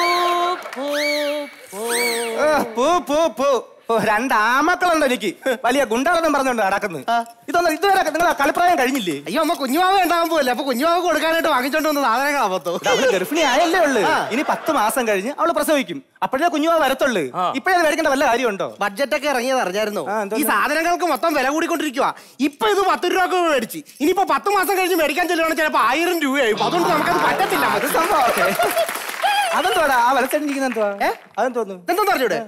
ആ, പോ പോ പോ ഓ, രണ്ട് ആമക്കളുണ്ട് എനിക്ക് വലിയ ഗുണ്ടാളെന്നും പറഞ്ഞോണ്ട് നടക്കുന്നു ഇതൊന്നും ഇതുവരെ നിങ്ങൾ കളിപ്രായം കഴിഞ്ഞില്ലേ അയ്യോ അമ്മ കുഞ്ഞുമാവ ഉണ്ടാകാൻ പോവല്ലേ അപ്പൊ കുഞ്ഞുമാവ് കൊടുക്കാനായിട്ട് വാങ്ങിച്ചോണ്ട് വന്ന സാധനങ്ങളാ പത്തോ ഇത് അവള് ഗർഭിണി ആയല്ലേ ഉള്ളു ഇനി പത്ത് മാസം കഴിഞ്ഞ് അവള് പ്രസവിക്കും അപ്പോഴേ കുഞ്ഞുമാ വരത്തുള്ളു ഇപ്പഴേ അത് മേടിക്കേണ്ട വല്ല കാര്യമുണ്ടോ ബഡ്ജറ്റ് ഒക്കെ ഇറങ്ങിയത് അറിഞ്ഞായിരുന്നോ ആ, എന്തോന്ന്? ഈ സാധനങ്ങൾക്ക് മൊത്തം വില കൂടിക്കൊണ്ടിരിക്കുക ഇപ്പൊ ഇത് പത്ത് രൂപ മേടിച്ച് ഇനിയിപ്പോ പത്ത് മാസം കഴിഞ്ഞ് മേടിക്കാൻ ചെല്ലുവാണെങ്കിൽ ചിലപ്പോ ആയിരം രൂപയായി അതുകൊണ്ട് നമുക്കത് പറ്റത്തില്ല അത് സംഭവം ഓക്കെ അതെന്തോടാ ആ വലച്ചടിക്കുന്ന എന്തുവാ അതെന്തോന്നു എന്തോ പറഞ്ഞൂടെ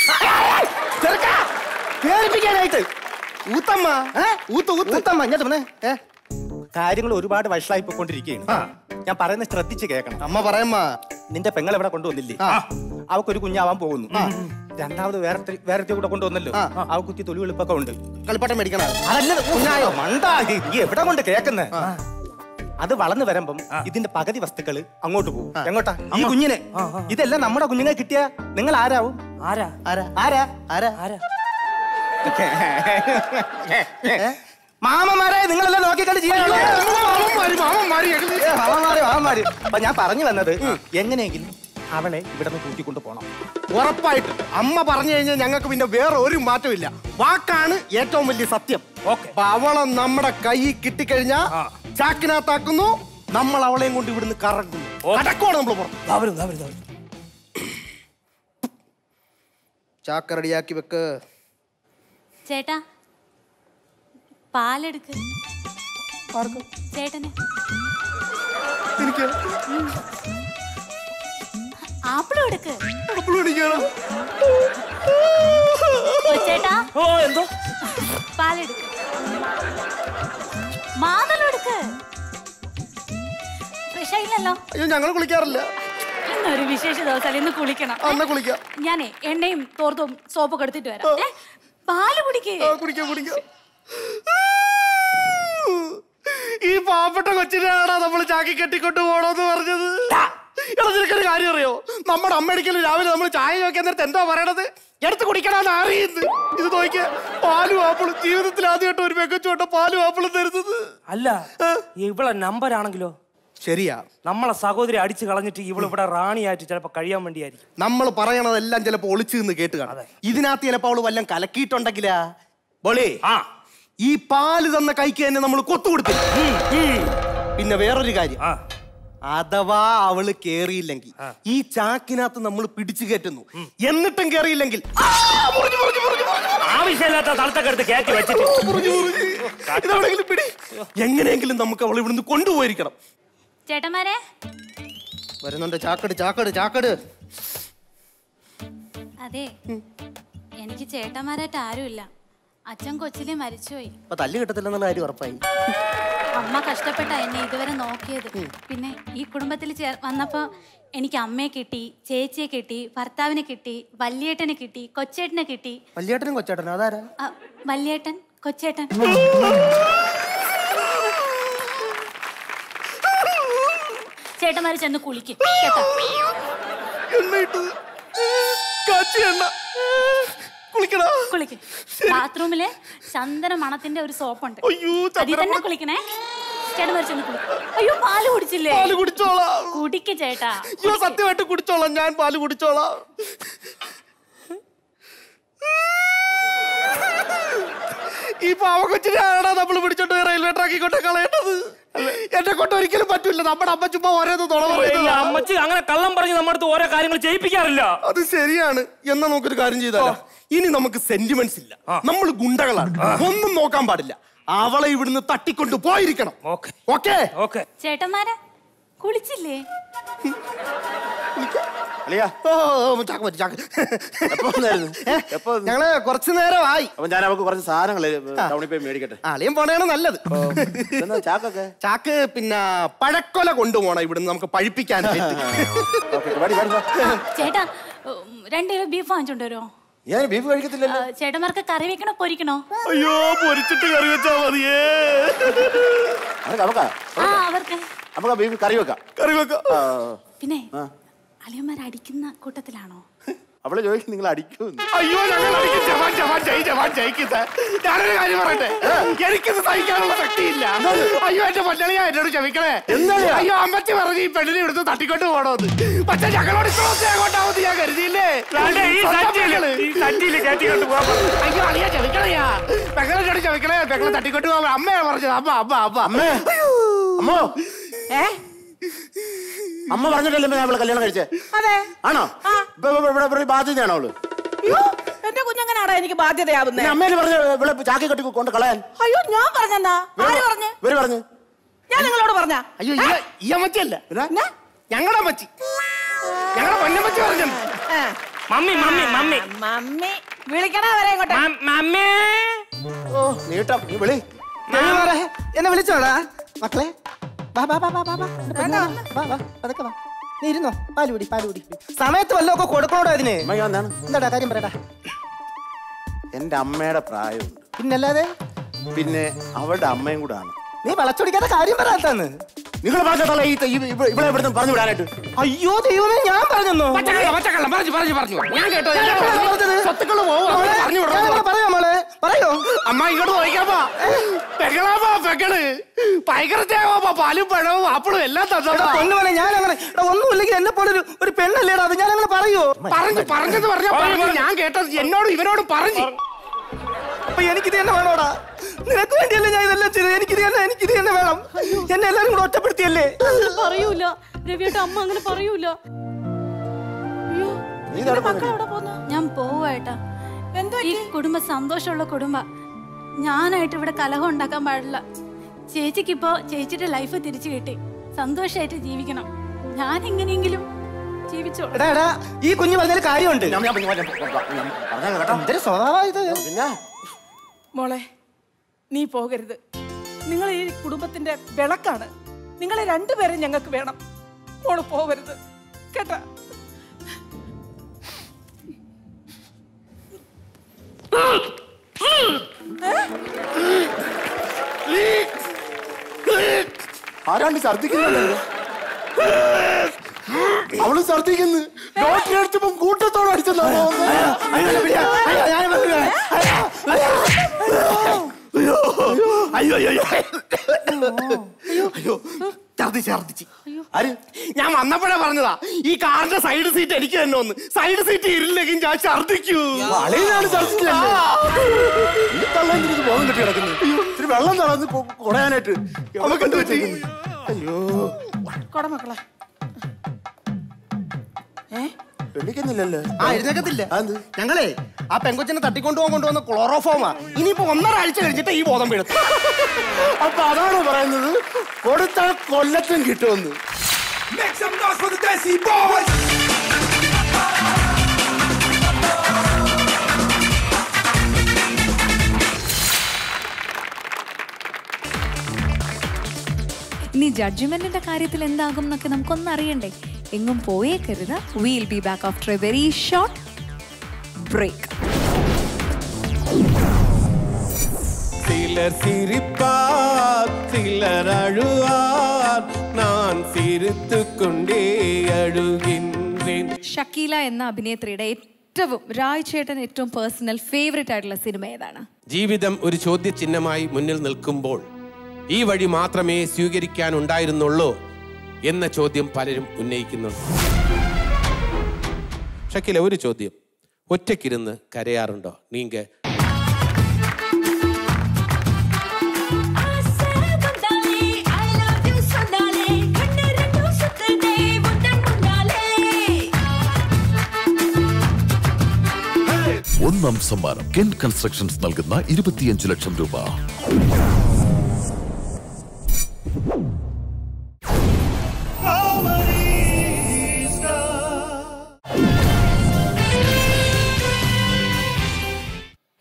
പേടിപ്പിക്കാനായിട്ട് ഊത്തമ്മ ഏ? ഊത്ത് ഊത്ത് ഊത്തമ്മ ഞാൻ പറഞ്ഞേ കാര്യങ്ങൾ ഒരുപാട് വഷളായി പോയിക്കൊണ്ടിരിക്കുകയാണ് ഞാൻ പറയുന്നത് ശ്രദ്ധിച്ച് കേൾക്കണം അമ്മ പറയമ്മ നിന്റെ പെങ്ങൾ ഇവിടെ കൊണ്ടുവന്നില്ലേ അവക്കൊരു കുഞ്ഞാവാൻ പോകുന്നു രണ്ടാമത് വേറെ വേറെ കൂടെ കൊണ്ടുവന്നല്ലോ അവ കുത്തി തൊലി വെളുപ്പൊക്കെ ഉണ്ട് കളിപ്പാട്ടം മേടിക്കണ അതല്ല കുഞ്ഞായോ മണ്ടാ ഇത് നീ എവിടെ കൊണ്ട് കേക്കുന്നേ അത് വളർന്നു വരുമ്പം ഇതിന്റെ പകുതി വസ്തുക്കള് അങ്ങോട്ട് പോകും എങ്ങോട്ടാ ഈ കുഞ്ഞിനെ ഇതെല്ലാം നമ്മുടെ കുഞ്ഞുങ്ങളെ കിട്ടിയ നിങ്ങൾ ആരാവും ആരാ ആരാ ആരാ ആരാ ആരാ മാമന്മാരെ നിങ്ങളെല്ലാം നോക്കിക്കളി ചെയ്യാനുള്ളൂ മാമന്മാര്, മാമന്മാര്, ഞങ്ങള് ഏ, മാമന്മാര് മാമന്മാര് അപ്പൊ ഞാൻ പറഞ്ഞു വന്നത് എങ്ങനെയെങ്കിലും അവളെ ഇവിടെ നിന്ന് കൂട്ടിക്കൊണ്ട് പോണം ഉറപ്പായിട്ടും അമ്മ പറഞ്ഞു കഴിഞ്ഞാൽ ഞങ്ങൾക്ക് പിന്നെ വേറെ ഒരു മാറ്റവും ഇല്ല വാക്കാണ് ഏറ്റവും വലിയ സത്യം അപ്പൊ അവളെ നമ്മുടെ കൈ കിട്ടിക്കഴിഞ്ഞാ ചാക്കിനകത്താക്കുന്നു നമ്മൾ അവളെയും കൊണ്ട് ഇവിടുന്ന് കറങ്ങുന്നു അടക്കമാണ് നമ്മൾ പുറത്ത് ചാക്ക റെഡിയാക്കി വെക്ക് ചേട്ടാ പാലെടുക്ക് ചേട്ടന് എനിക്ക് ആപ്പിളും എടുക്ക് അപ്പോൾ എനിക്കാണോ? ചേട്ടാ ഓ എന്തോ പാലെടുക്ക് മാതളം എടുക്ക് ഫ്രഷ് ആയില്ലല്ലോ അയ്യോ ഞങ്ങൾ കുളിക്കാറില്ല ഇന്നൊരു വിശേഷ ദിവസം ഇന്ന് കുളിക്കണം ആ, എന്നാ കുളിക്കാം ഞാനേ എണ്ണയും തോർത്തും സോപ്പൊക്കെ എടുത്തിട്ട് വരാം ഏ? പാല് കുടിക്കേ ആ, കുടിക്കാം കുടിക്കാം ഈ പാവപ്പെട്ട കൊച്ചിനെയാണോ നമ്മൾ ചാക്കി കെട്ടിക്കൊണ്ട് പോണോന്ന് പറഞ്ഞത് എടാ നിനക്കൊരു കാര്യം അറിയോ നമ്മുടെ അമ്മയടിക്കൽ രാവിലെ നമ്മൾ ചായ ചോദിക്കാൻ നേരത്തെ എന്താ പറയണത് എടുത്ത് കുടിക്കണമെന്ന് അറിയുന്നത് ഇത് നോക്കിയ പാലും ആപ്പിളും ജീവിതത്തിൽ ആദ്യമായിട്ട് ഒരു മെക്കച്ചോട്ട പാലും ആപ്പിളും തരുന്നത് അല്ല ഇവളെ നമ്പർ ആണെങ്കിലോ ശരിയാ നമ്മളെ സഹോദരി അടിച്ചു കളഞ്ഞിട്ട് ഇവള് ഇവിടെ റാണിയായിട്ട് ചിലപ്പോ കഴിയാൻ വേണ്ടിയായിരിക്കും നമ്മൾ പറയണതെല്ലാം ചിലപ്പോ ഒളിച്ചു നിന്ന് കേട്ട് കാണാം ഇതിനകത്ത് ചിലപ്പോ അവള് വല്ലതും കലക്കിയിട്ടുണ്ടെങ്കിലാ ബോളി ആ ഈ പാല് തന്ന കൈക്ക് തന്നെ നമ്മൾ കൊത്തുകൊടുത്തില്ല പിന്നെ വേറൊരു കാര്യം ആ അഥവാ അവള് കേറിയില്ലെങ്കിൽ ഈ ചാക്കിനകത്ത് നമ്മൾ പിടിച്ചു കയറ്റുന്നു എന്നിട്ടും കേറിയില്ലെങ്കിൽ ആ, മുറിഞ്ഞു, മുറിഞ്ഞു, മുറിഞ്ഞു, മുറിഞ്ഞു, മുറിഞ്ഞു. ആവശ്യമില്ലാത്ത തളത്തൊക്കെ എടുത്ത് കയറ്റി വെച്ചിട്ട് മുറിഞ്ഞു, മുറിഞ്ഞു. ഇതെവിടെയെങ്കിലും പിടി എങ്ങനെയെങ്കിലും നമുക്ക് അവൾ ഇവിടുന്ന് കൊണ്ടുപോയിരിക്കണം ചേട്ടന്മാരെ വരുന്നുണ്ട് ചാക്കട് ചാക്കട് ചാക്കട് അതെ എനിക്ക് ചേട്ടന്മാരായിട്ട് ആരുമില്ല അച്ഛൻ കൊച്ചിലെ മരിച്ചുപോയി അപ്പൊ തല്ല് കിട്ടത്തില്ലെന്നുള്ള കാര്യം ഉറപ്പായി അമ്മ കഷ്ടപ്പെട്ട എന്നെ ഇതുവരെ നോക്കിയത് പിന്നെ ഈ കുടുംബത്തിൽ ചേർ വന്നപ്പോ എനിക്ക് അമ്മയെ കിട്ടി ചേച്ചിയെ കിട്ടി ഭർത്താവിനെ കിട്ടി വല്യേട്ടനെ കിട്ടി കൊച്ചേട്ടനെ കിട്ടി വല്യേട്ടനും കൊച്ചേട്ടനും അതാരാ ആ, വല്യേട്ടൻ കൊച്ചേട്ടൻ ചേട്ടന്മാര് ചെന്ന് കുളിക്കും കേട്ടോ എണ്ണ ഇട്ടത് കാച്ചി എണ്ണ കുളിക്കണ കുളിക്കും ബാത്റൂമില് ചന്ദന മണത്തിന്റെ ഒരു സോപ്പുണ്ട് അയ്യോ അതിൽ തന്നെ കുളിക്കണേ ചേട്ടന്മാര് ചെന്ന് കുളിക്കും അയ്യോ പാല് കുടിച്ചില്ലേ പാല് കുടിച്ചോളാം കുടിക്ക് ചേട്ടാ അയ്യോ സത്യമായിട്ട് കുടിച്ചോളാം ഞാൻ പാല് കുടിച്ചോളാം ഈ പാവക്കൊച്ചിനെയാണോ നമ്മൾ പിടിച്ചോണ്ട് റെയിൽവേ ട്രാക്കിൽ കൊണ്ട് കളയേണ്ടത് എന്നെ കൊണ്ട് ഒരിക്കലും പറ്റില്ല നമ്മുടെ അമ്മ ചുമ്മാ ഓരോന്ന് തുണ ഏയ്, പറയുന്നത് അമ്മച്ചി അങ്ങനെ കള്ളം പറഞ്ഞ് നമ്മുടെ അടുത്ത് ഓരോ കാര്യങ്ങൾ ചെയ്യിപ്പിക്കാറില്ല അത് ശരിയാണ് എന്നാ നമുക്കൊരു കാര്യം ചെയ്താലോ ഇനി നമുക്ക് സെന്റിമെന്റ്സ് ഇല്ല നമ്മൾ ഗുണ്ടകളാണ് ഒന്നും നോക്കാൻ പാടില്ല അവളെ ഇവിടുന്ന് തട്ടിക്കൊണ്ട് പോയിരിക്കണം ഓക്കെ ഓക്കേ ഓക്കെ ചേട്ടന്മാരെ കുളിച്ചില്ലേ കുളിക്കാം അളിയാ ഓ ഓ, ചാക്ക് പറ്റി ചാക്ക് എപ്പോ വന്നായിരുന്നു എപ്പോ വന്നു? ഞങ്ങള് കുറച്ചു നേരമായി അപ്പൊ ഞാൻ അവർക്ക് കുറച്ച് സാധനങ്ങൾ ടൗണിൽ പോയി മേടിക്കട്ടെ അളിയും പോണേണ് നല്ലത് ഇതെന്താ ചാക്കൊക്കെ ചാക്ക് പിന്നെ പഴക്കൊല കൊണ്ടുപോണം ഇവിടുന്ന് നമുക്ക് പഴിപ്പിക്കാനായിട്ട് ഓക്കേ, വാടി, വാടി, വാ. ചേട്ടാ ഉം, രണ്ട് കിലോ ബീഫ് വാങ്ങിച്ചോണ്ട് വരുമോ ഞാൻ ബീഫ് കഴിക്കത്തില്ലല്ലോ ചേട്ടന്മാർക്ക് കറി വെക്കണോ പൊരിക്കണോ അയ്യോ പൊരിച്ചിട്ട് കറി വെച്ചാ മതിയേ നമുക്ക് ആ അവർക്ക് നമുക്ക് ബീഫ് കറി വെക്കാം കറി വെക്കാം പിന്നെ അളിയന്മാർ അടിക്കുന്ന കൂട്ടത്തിലാണോ അവള് ചോദിക്കും നിങ്ങൾ അടിക്കൂ അയ്യോ ഞങ്ങൾ അടിക്കും ജവാൻ ജവാൻ ജയ് ജവാൻ ജയിക്കുന്നത് ഞാനൊരു കാര്യം പറയട്ടെ എനിക്കിത് സഹിക്കാനുള്ള ശക്തിയില്ല അയ്യോ എന്റെ പൊന്നളിയാ എന്നോട് ക്ഷമിക്കണേ എന്താളിയാ? അയ്യോ അമ്മച്ചി പറഞ്ഞു ഈ പെണ്ണിനെ എടുത്ത് തട്ടിക്കൊണ്ട് പോണോന്ന് പക്ഷെ ഞങ്ങളോട് ക്ലോസ് ആകോട്ടാവുന്ന ഞാൻ കരുതിയില്ലേ വേണ്ടേ, ഈ സ്വന്തം സഞ്ചിയില്, പെങ്ങള്. ഈ സഞ്ചിയില് കയറ്റിക്കൊണ്ട് പോകാൻ പറഞ്ഞു. അയ്യോ അളിയാ ക്ഷമിക്കണയാ പെങ്ങളോട് ക്ഷമിക്കണേ പെങ്ങളെ തട്ടിക്കൊണ്ട് പോകാൻ അമ്മയാ പറഞ്ഞത് അമ്മ അമ്മ അമ്മ അമ്മേ അമ്മോ ഏ അമ്മ പറഞ്ഞിട്ടല്ലേ ഞാൻ അവളെ കല്യാണം കഴിച്ചേ അതെ ആണോ ഇപ്പൊ ഇവിടെ- ഇവിടെ ഇവിടെ ബാധ്യതയാണോ അവള് അയ്യോ എന്റെ കുഞ്ഞങ്ങനാടാ എനിക്ക് ബാധ്യതയാവുന്നേ പിന്നെ അമ്മേല് പറഞ്ഞ ഇവിടെ ചാക്കി കെട്ടി കൊണ്ട് കളയാൻ അയ്യോ ഞാൻ പറഞ്ഞെന്നാ ആര് പറഞ്ഞു ഇവര് പറഞ്ഞു ഞാൻ നിങ്ങളോട് പറഞ്ഞ അയ്യോ ഈ- ഈ അമ്മച്ചിയല്ല ഞങ്ങളുടെ അമ്മച്ചി ഞങ്ങളുടെ പൊന്നമ്മച്ചി പറഞ്ഞു മമ്മി മമ്മി മമ്മി മമ്മി വിളിക്കണ വരെ ഇങ്ങോട്ട് മ- മമ്മി ഓ നീട്ടം നീ വിളി ദൈവമേ, എന്നെ വിളിച്ചോടാ മക്കളെ വാ വാ വാ വാ വാ വാ എന്റെ പൊന്നേ, വാ വാ പതുക്കെ വാ നീ ഇരുന്നോ പാല് കുടി പാല് കുടി സമയത്ത് വല്ലതും ഒക്കെ കൊടുക്കണോടോ അതിന് അമ്മ ഞാൻ എന്താണ് എന്താടാ കാര്യം പറയടാ എന്റെ അമ്മയുടെ പ്രായമുണ്ട് പിന്നല്ലാതെ പിന്നെ അവളുടെ അമ്മയും കൂടെ ആണ് നീ വളച്ചൊടിക്കാത്ത കാര്യം പറയാത്താന്ന് നിങ്ങൾ പറഞ്ഞതല്ല ഈ ഈ- ഇവ- ഇവളെ ഇവിടുന്ന് പറഞ്ഞു വിടാനായിട്ട് അയ്യോ ദൈവമേ ഞാൻ പറഞ്ഞെന്നോ പച്ചക്കള്ളം പച്ചക്കള്ളം പറഞ്ഞു പറഞ്ഞു പറഞ്ഞു ഞാൻ കേട്ടോ ഞാൻ പറഞ്ഞത്. സ്വത്തുക്കൾ പോകും മോളെ, പറഞ്ഞു ഞാൻ വിടണം അങ്ങനെ പറയാം മോളെ പറയോ അമ്മ ഇങ്ങോട്ട് നോക്കാപ്പാ പെങ്ങളാപ്പാ പെങ്ങള് ഭയങ്കര തേവാപ്പാ പാലും പഴവും ആപ്പിളും എല്ലാം എടാ തന്നതാ പൊന്നുമോനെ ഞാൻ അങ്ങനെ എടാ ഒന്നുമില്ലെങ്കിൽ എന്നെ പോലെ ഒരു ഒരു പെണ്ണല്ലേടാ അത് ഞാൻ അങ്ങനെ പറയോ പറഞ്ഞു പറഞ്ഞത് പറഞ്ഞ പറഞ്ഞു ഞാൻ കേട്ടത് എന്നോട് ഇവരോട് പറഞ്ഞു അപ്പൊ എനിക്കിത് തന്നെ വേണോടാ നിനക്ക് വേണ്ടിയല്ലേ ഞാൻ ഇതെല്ലാം ചെയ്തത് എനിക്കിത് തന്നെ എനിക്കിത് തന്നെ വേണം എന്നെ എല്ലാരും കൂടെ ഒറ്റപ്പെടുത്തിയല്ലേ അങ്ങനെ പറയൂല രവിയേട്ട അമ്മ അങ്ങനെ പറയൂല അയ്യോ നീ ഇതവിടെ മക്കൾ എവിടെ പോന്നു ഞാൻ പോവാട്ടാ എന്തോ ഈ കുടുംബം സന്തോഷമുള്ള കുടുംബ ഞാനായിട്ട് ഇവിടെ കലഹം ഉണ്ടാക്കാൻ പാടില്ല ചേച്ചിക്കിപ്പോ ചേച്ചിയുടെ ലൈഫ് തിരിച്ചു കിട്ടി സന്തോഷമായിട്ട് ജീവിക്കണം ഞാൻ എങ്ങനെയെങ്കിലും ജീവിച്ചോളാം എടാ എടാ ഈ കുഞ്ഞു പറഞ്ഞൊരു കാര്യമുണ്ട് ഞാൻ- ഞാൻ- ഞാൻ- ഞാൻ- ഞാൻ പറഞ്ഞത് കേട്ടോ എന്തൊരു സ്വഭാവം ഇത് പിന്നെ മോളെ നീ പോകരുത് നിങ്ങൾ ഈ കുടുംബത്തിന്റെ വിളക്കാണ് നിങ്ങളെ രണ്ടുപേരും ഞങ്ങൾക്ക് വേണം മോള് പോകരുത് കേട്ടാ ആരാണ്ട് ഛർദിക്കുന്നുണ്ടല്ലോ അവള് ഛർദിക്കുന്നു ഡോക്ടറെ അടിച്ചപ്പോ കൂട്ടത്തോടെ അടിച്ചെന്നാ അയ്യോ അയ്യോ അയ്യോ അയ്യോ ഛർദി ഛർദിച്ച് ആര് ഞാൻ വന്നപ്പോഴേ പറഞ്ഞതാ ഈ കാറിന്റെ സൈഡ് സീറ്റ് എനിക്ക് തന്നെ ഒന്ന് സൈഡ് സീറ്റ് ഇരുന്നില്ലെങ്കിൽ ഞാൻ ഛർദിക്കൂ അളിയനാണ് ഛർദിച്ചല്ലേ ഈ തള്ളേന്തിന് ബോധം കെട്ടി കിടക്കുന്നു ഇത്തിരി വെള്ളം തളന്ന് കുടയാനായിട്ട് നമുക്ക് എന്ത് പറ്റി? അയ്യോ കൊട മക്കളെ ഏ എണ്ണിക്കുന്നില്ലല്ലോ ആ എഴുന്നേക്കത്തില്ല അതെന്ത്? ഞങ്ങളെ ആ പെങ്കൊച്ചിനെ തട്ടിക്കൊണ്ടുപോകാൻ കൊണ്ടുവന്ന ക്ലോറോഫോമാ ഇനിയിപ്പോ ഒന്നര ആഴ്ച കഴിഞ്ഞിട്ട് ഈ ബോധം വീഴത്തു അപ്പൊ അതാണ് പറയുന്നത് കൊടുത്താൽ കൊല്ലത്തും കിട്ടുമെന്ന് Make some noise for the Desi Boys! ഇനി ജഡ്ജ്മെന്റിന്റെ കാര്യത്തിൽ എന്താകും എന്നൊക്കെ നമുക്കൊന്നും അറിയണ്ടേ എങ്ങും പോയേക്കരുത് will be back after a very short break சிலர் சிரிப்பார் சிலர் அழுவார் நான் சிரித்து கொண்டே அழுகின்றேன் ഷക്കീല എന്ന അഭിനേത്രിയുടെ ഏറ്റവും രായ് ചേട്ടൻ ഏറ്റവും പേഴ്സണൽ ഫേവറേറ്റ് ആയിട്ടുള്ള സിനിമ ഏതാണ് ജീവിതം ഒരു ചോദ്യചിഹ്നമായി മുന്നിൽ നിൽക്കുമ്പോൾ ഈ വഴി മാത്രമേ സ്വീകരിക്കാനുണ്ടായിരുന്നുള്ളൂ എന്ന ചോദ്യം പലരും ഉന്നയിക്കുന്നുണ്ട് ഷക്കില ഒരു ചോദ്യം ഒറ്റയ്ക്കിരുന്ന് കരയാറുണ്ടോ നീങ്ക ഒന്നാം സമ്മാനം കെൻ കൺസ്ട്രക്ഷൻസ് നൽകുന്ന ഇരുപത്തിയഞ്ച് ലക്ഷം രൂപ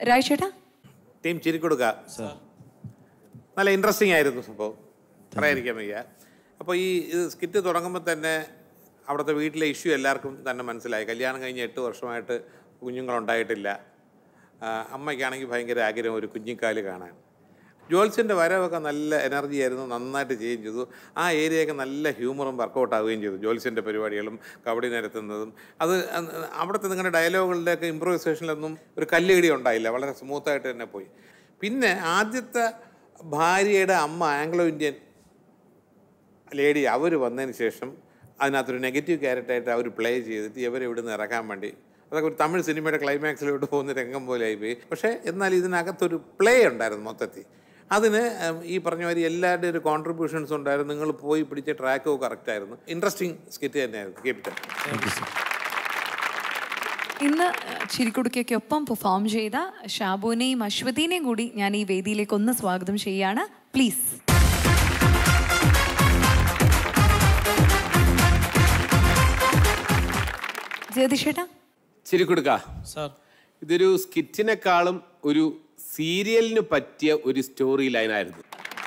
രാജേട്ടാ ടീം ചിരിക്കൊടുക്ക നല്ല ഇൻട്രസ്റ്റിംഗ് ആയിരുന്നു സംഭവം പറയാതിരിക്കാൻ വയ്യ അപ്പോൾ ഈ ഇത് സ്കിറ്റ് തുടങ്ങുമ്പോൾ തന്നെ അവിടുത്തെ വീട്ടിലെ ഇഷ്യൂ എല്ലാവർക്കും തന്നെ മനസ്സിലായി കല്യാണം കഴിഞ്ഞ് എട്ട് വർഷമായിട്ട് കുഞ്ഞുങ്ങളുണ്ടായിട്ടില്ല ആ, അമ്മയ്ക്കാണെങ്കിൽ ഭയങ്കര ആഗ്രഹം ഒരു കുഞ്ഞിക്കാല് കാണാൻ ജോത്സ്യൻ്റെ വരവൊക്കെ നല്ല എനർജി ആയിരുന്നു നന്നായിട്ട് ചെയ്യുകയും ചെയ്തു ആ ഏരിയയൊക്കെ നല്ല ഹ്യൂമറും വർക്കൗട്ട് ആവുകയും ചെയ്തു ജോത്സ്യൻ്റെ പരിപാടികളും കബഡി നിരത്തുന്നതും അത് അ- അവിടുത്തെ നിങ്ങളുടെ ഡയലോഗുകളുടെയൊക്കെ ഇമ്പ്രൂവൈസേഷനിലൊന്നും ഒരു കല്ലുകടി ഉണ്ടായില്ല വളരെ സ്മൂത്തായിട്ട് തന്നെ പോയി പിന്നെ ആദ്യത്തെ ഭാര്യയുടെ അമ്മ ആംഗ്ലോ ഇന്ത്യൻ ലേഡി അവർ വന്നതിന് ശേഷം അതിനകത്തൊരു നെഗറ്റീവ് ക്യാരക്ടറായിട്ട് അവർ പ്ലേ ചെയ്തിട്ട് ഇവരെ ഇവിടുന്ന് ഇറക്കാൻ വേണ്ടി അതൊക്കെ ഒരു തമിഴ് സിനിമയുടെ ക്ലൈമാക്സിലോട്ട് പോകുന്ന രംഗം പോലെ ആയിപ്പോയി പക്ഷേ എന്നാൽ ഇതിനകത്തൊരു പ്ലേ ഉണ്ടായിരുന്നു മൊത്തത്തിൽ അതിന് ഉം, ഈ പറഞ്ഞ മാതിരി എല്ലാവരുടെയും ഒരു കോൺട്രിബ്യൂഷൻസ് ഉണ്ടായിരുന്നു നിങ്ങൾ പോയി പിടിച്ച ട്രാക്കും കറക്റ്റ് ആയിരുന്നു ഇൻട്രസ്റ്റിംഗ് സ്കിറ്റ് തന്നെയായിരുന്നു കേപ്പിറ്റൽ ഇന്ന് ചിരിക്കുടുക്കൊപ്പം പെർഫോം ചെയ്ത ഷാബുവിനെയും അശ്വതിനെയും കൂടി ഞാൻ ഈ വേദിയിലേക്ക് ഒന്ന് സ്വാഗതം ചെയ്യാണ് പ്ലീസ് ജ്യോതിഷേട്ടാ ശരി കൊടുക്ക ഇതൊരു സ്കിറ്റിനെക്കാളും ഒരു സീരിയലിന് പറ്റിയ ഒരു സ്റ്റോറി ലൈനായിരുന്നു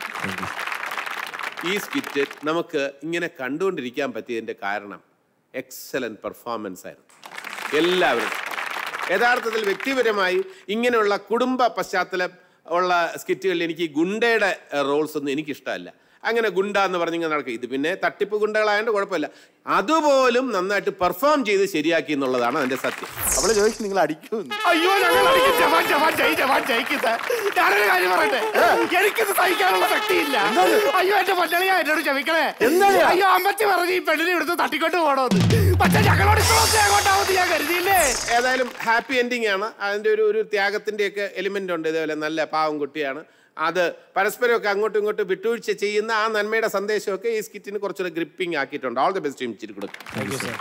ഈ സ്കിറ്റ് നമുക്ക് ഇങ്ങനെ കണ്ടുകൊണ്ടിരിക്കാൻ പറ്റിയതിൻ്റെ കാരണം എക്സലന്റ് പെർഫോമൻസ് ആയിരുന്നു എല്ലാവരും യഥാർത്ഥത്തിൽ വ്യക്തിപരമായി ഇങ്ങനെയുള്ള കുടുംബ പശ്ചാത്തലം ഉള്ള സ്കിറ്റുകളിൽ എനിക്ക് ഈ ഗുണ്ടയുടെ റോൾസ് ഒന്നും എനിക്കിഷ്ടമല്ല അങ്ങനെ ഗുണ്ട എന്ന് പറഞ്ഞിങ്ങനെ നടക്കും ഇത് പിന്നെ തട്ടിപ്പ് ഗുണ്ടകളായതുകൊണ്ട് കുഴപ്പമില്ല അതുപോലും നന്നായിട്ട് പെർഫോം ചെയ്ത് ശരിയാക്കി എന്നുള്ളതാണ് അതിന്റെ സത്യം അവള് ചോദിച്ചു നിങ്ങൾ അടിക്കുമെന്ന് അയ്യോ ഞങ്ങൾ അടിക്കും ജവാൻ ജവാൻ ജയ് ജവാൻ ജയിക്കുന്നത് ഞാനൊരു കാര്യം പറയട്ടെ എനിക്കിത് സഹിക്കാനുള്ള ശക്തിയില്ല അയ്യോ എന്റെ പൊന്നളിയാ എന്നോട് ക്ഷമിക്കണേ എന്താളിയാ? അയ്യോ അമ്മച്ചി പറഞ്ഞു ഈ പെണ്ണിനെ എടുത്ത് തട്ടിക്കൊണ്ട് പോകണമെന്ന് പക്ഷെ ഞങ്ങളോട് ഇത്രയൊക്കെ അങ്ങോട്ടാവുമെന്ന് ഞാൻ കരുതിയില്ലേ ഏതായാലും ഹാപ്പി എൻഡിങ് ആണ് അതിന്റെ ഒരു ഒരു ത്യാഗത്തിന്റെ ഒക്കെ എലിമെന്റ് ഉണ്ട് ഇതേപോലെ നല്ല പാവം കുട്ടിയാണ് അത് പരസ്പരമൊക്കെ അങ്ങോട്ടും ഇങ്ങോട്ടും വിട്ടുവീഴ്ച ചെയ്യുന്ന ആ നന്മയുടെ സന്ദേശമൊക്കെ ഈ സ്കിറ്റിന് കുറച്ചുകൂടെ ഗ്രിപ്പിംഗ് ആക്കിയിട്ടുണ്ട് ഓൾ ദി ബെസ്റ്റ് ടീം ചിരി കൊടുക്കും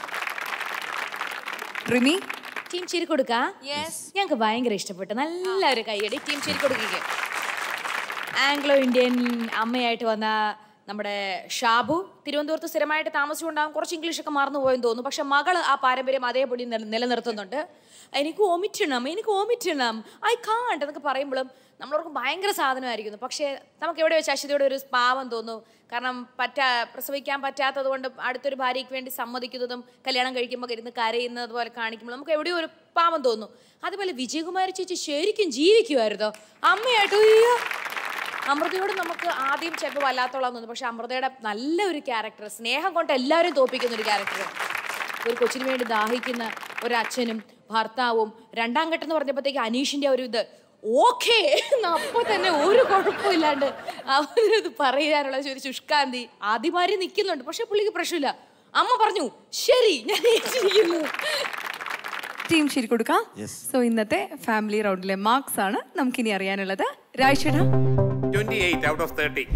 റിമി ടീം ചിരി കൊടുക്ക ഞങ്ങൾക്ക് ഭയങ്കര ഇഷ്ടപ്പെട്ടു നല്ല ഒരു കൈയടി ടീം ചിരി കൊടുക്കുക ആംഗ്ലോ ഇന്ത്യൻ അമ്മയായിട്ട് വന്ന നമ്മുടെ ഷാബു തിരുവനന്തപുരത്ത് സ്ഥിരമായിട്ട് താമസിച്ചുകൊണ്ടാകും കുറച്ച് ഇംഗ്ലീഷൊക്കെ മറന്നു പോയെന്ന് തോന്നുന്നു പക്ഷെ മകൾ ആ പാരമ്പര്യം അതേപടി നില- നിലനിർത്തുന്നുണ്ട് എനിക്ക് ഓമിറ്റണം എനിക്ക് ഓമിറ്റണം ഐ കാണ്ട് എന്നൊക്കെ പറയുമ്പോഴും നമ്മളവർക്ക് ഭയങ്കര സാധനമായിരിക്കുന്നു പക്ഷേ നമുക്ക് എവിടെ വെച്ച് അശ്വതിയുടെ ഒരു പാവം തോന്നും കാരണം പറ്റാ പ്രസവിക്കാൻ പറ്റാത്തത് കൊണ്ട് അടുത്തൊരു ഭാര്യയ്ക്ക് വേണ്ടി സമ്മതിക്കുന്നതും കല്യാണം കഴിക്കുമ്പോൾ ഇരുന്ന് കരയുന്നത് പോലെ കാണിക്കുമ്പോൾ നമുക്ക് എവിടെയോ ഒരു പാവം തോന്നും അതുപോലെ വിജയകുമാരി ചേച്ചി ശരിക്കും ജീവിക്കുമായിരുന്നോ അമ്മയായിട്ട് അയ്യോ അമൃതയോട് നമുക്ക് ആദ്യം ചിലപ്പോൾ വല്ലാത്തോളാം തോന്നും പക്ഷെ അമൃതയുടെ നല്ല ഒരു ക്യാരക്ടർ സ്നേഹം കൊണ്ട് എല്ലാവരും തോപ്പിക്കുന്ന ഒരു ക്യാരക്ടർ ഒരു കൊച്ചിന് വേണ്ടി ദാഹിക്കുന്ന ഒരു അച്ഛനും ഭർത്താവും രണ്ടാം ഘട്ടം എന്ന് പറഞ്ഞപ്പോഴത്തേക്ക് അനീഷിന്റെ ഒരു ഇത് ഓക്കേ അപ്പൊ തന്നെ ഒരു കുഴപ്പമില്ലാണ്ട് അവരത് പറയാനുള്ള ഒരു ശുഷ്കാന്തി ആദ്യമാരി നിൽക്കുന്നുണ്ട് പക്ഷെ പുള്ളിക്ക് പ്രശ്നമില്ല അമ്മ പറഞ്ഞു ശരി ഞാൻ ഏറ്റിരിക്കുന്നു ടീം ശരി കൊടുക്കാം സോ ഇന്നത്തെ ഫാമിലി റൗണ്ടിലെ മാർക്സ് ആണ് നമുക്കിനി അറിയാനുള്ളത് രാജേട്ടാ twenty eight out of thirty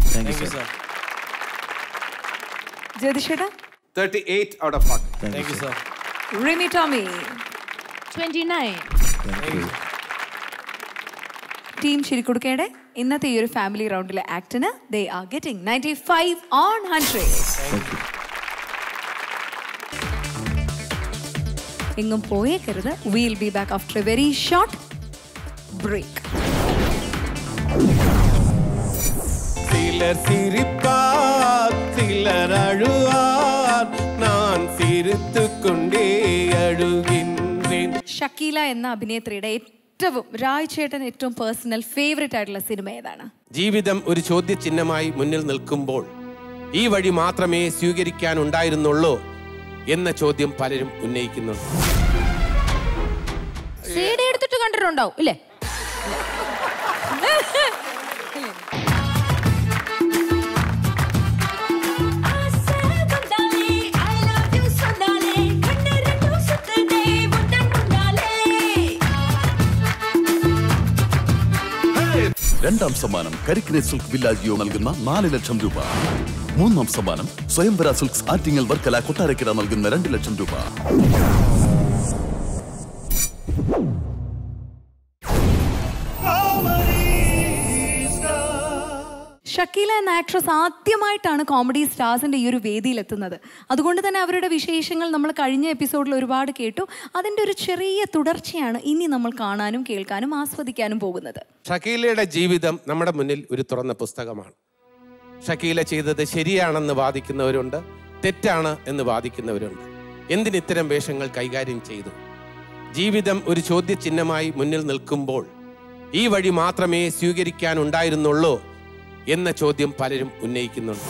ജ്യോതിഷേട്ടാ thirty eight out of forty Rimi Tomy twenty nine team ശരിക്കൊടുക്കയുടെ ഇന്നത്തെ ഈ ഒരു ഫാമിലി റൗണ്ടിലെ ആക്ടിന് they are getting ninety five on hundred എങ്ങും പോയേക്കരുത് will be back after a very short break சிலர் சிரிப்பார் சிலர் அழுவார் நான் சிரித்து கொண்டே அழுகின்றேன் ഷക്കീല എന്ന അഭിനേത്രിയുടെ ഏറ്റവും രായ് ചേട്ടൻ ഏറ്റവും പേഴ്സണൽ ഫേവറേറ്റ് ആയിട്ടുള്ള സിനിമ ഏതാണ് ജീവിതം ഒരു ചോദ്യചിഹ്നമായി മുന്നിൽ നിൽക്കുമ്പോൾ ഈ വഴി മാത്രമേ സ്വീകരിക്കാനുണ്ടായിരുന്നുള്ളൂ എന്ന ചോദ്യം പലരും ഉന്നയിക്കുന്നുണ്ട് സി ഡി എടുത്തിട്ട് കണ്ടിട്ടുണ്ടാവും ഇല്ലേ രണ്ടാം സമ്മാനം കരിക്കിനെ സിൽക്ക് വില്ലാജിയോ നൽകുന്ന നാല് ലക്ഷം രൂപ മൂന്നാം സമ്മാനം സ്വയംവര സിൽക്സ് ആറ്റിങ്ങൽ വർക്കല കൊട്ടാരക്കര നൽകുന്ന രണ്ട് ലക്ഷം രൂപ ഷക്കീല എന്ന ആക്ട്രസ് ആദ്യമായിട്ടാണ് കോമഡി സ്റ്റാർസിന്റെ ഈ ഒരു വേദിയിൽ എത്തുന്നത് അതുകൊണ്ട് തന്നെ അവരുടെ വിശേഷങ്ങൾ നമ്മൾ കഴിഞ്ഞ എപ്പിസോഡിൽ ഒരുപാട് കേട്ടു അതിന്റെ ഒരു ചെറിയ തുടർച്ചയാണ് ഇനി നമ്മൾ കാണാനും കേൾക്കാനും ആസ്വദിക്കാനും പോകുന്നത് ഷക്കീലയുടെ ജീവിതം നമ്മുടെ മുന്നിൽ ഒരു തുറന്ന പുസ്തകമാണ് ഷക്കീല ചെയ്തത് ശരിയാണെന്ന് വാദിക്കുന്നവരുണ്ട് തെറ്റാണ് എന്ന് വാദിക്കുന്നവരുണ്ട് എന്തിന് ഇത്തരം വേഷങ്ങൾ കൈകാര്യം ചെയ്തു ജീവിതം ഒരു ചോദ്യചിഹ്നമായി മുന്നിൽ നിൽക്കുമ്പോൾ ഈ വഴി മാത്രമേ സ്വീകരിക്കാനുണ്ടായിരുന്നുള്ളൂ എന്ന ചോദ്യം പലരും ഉന്നയിക്കുന്നുണ്ട്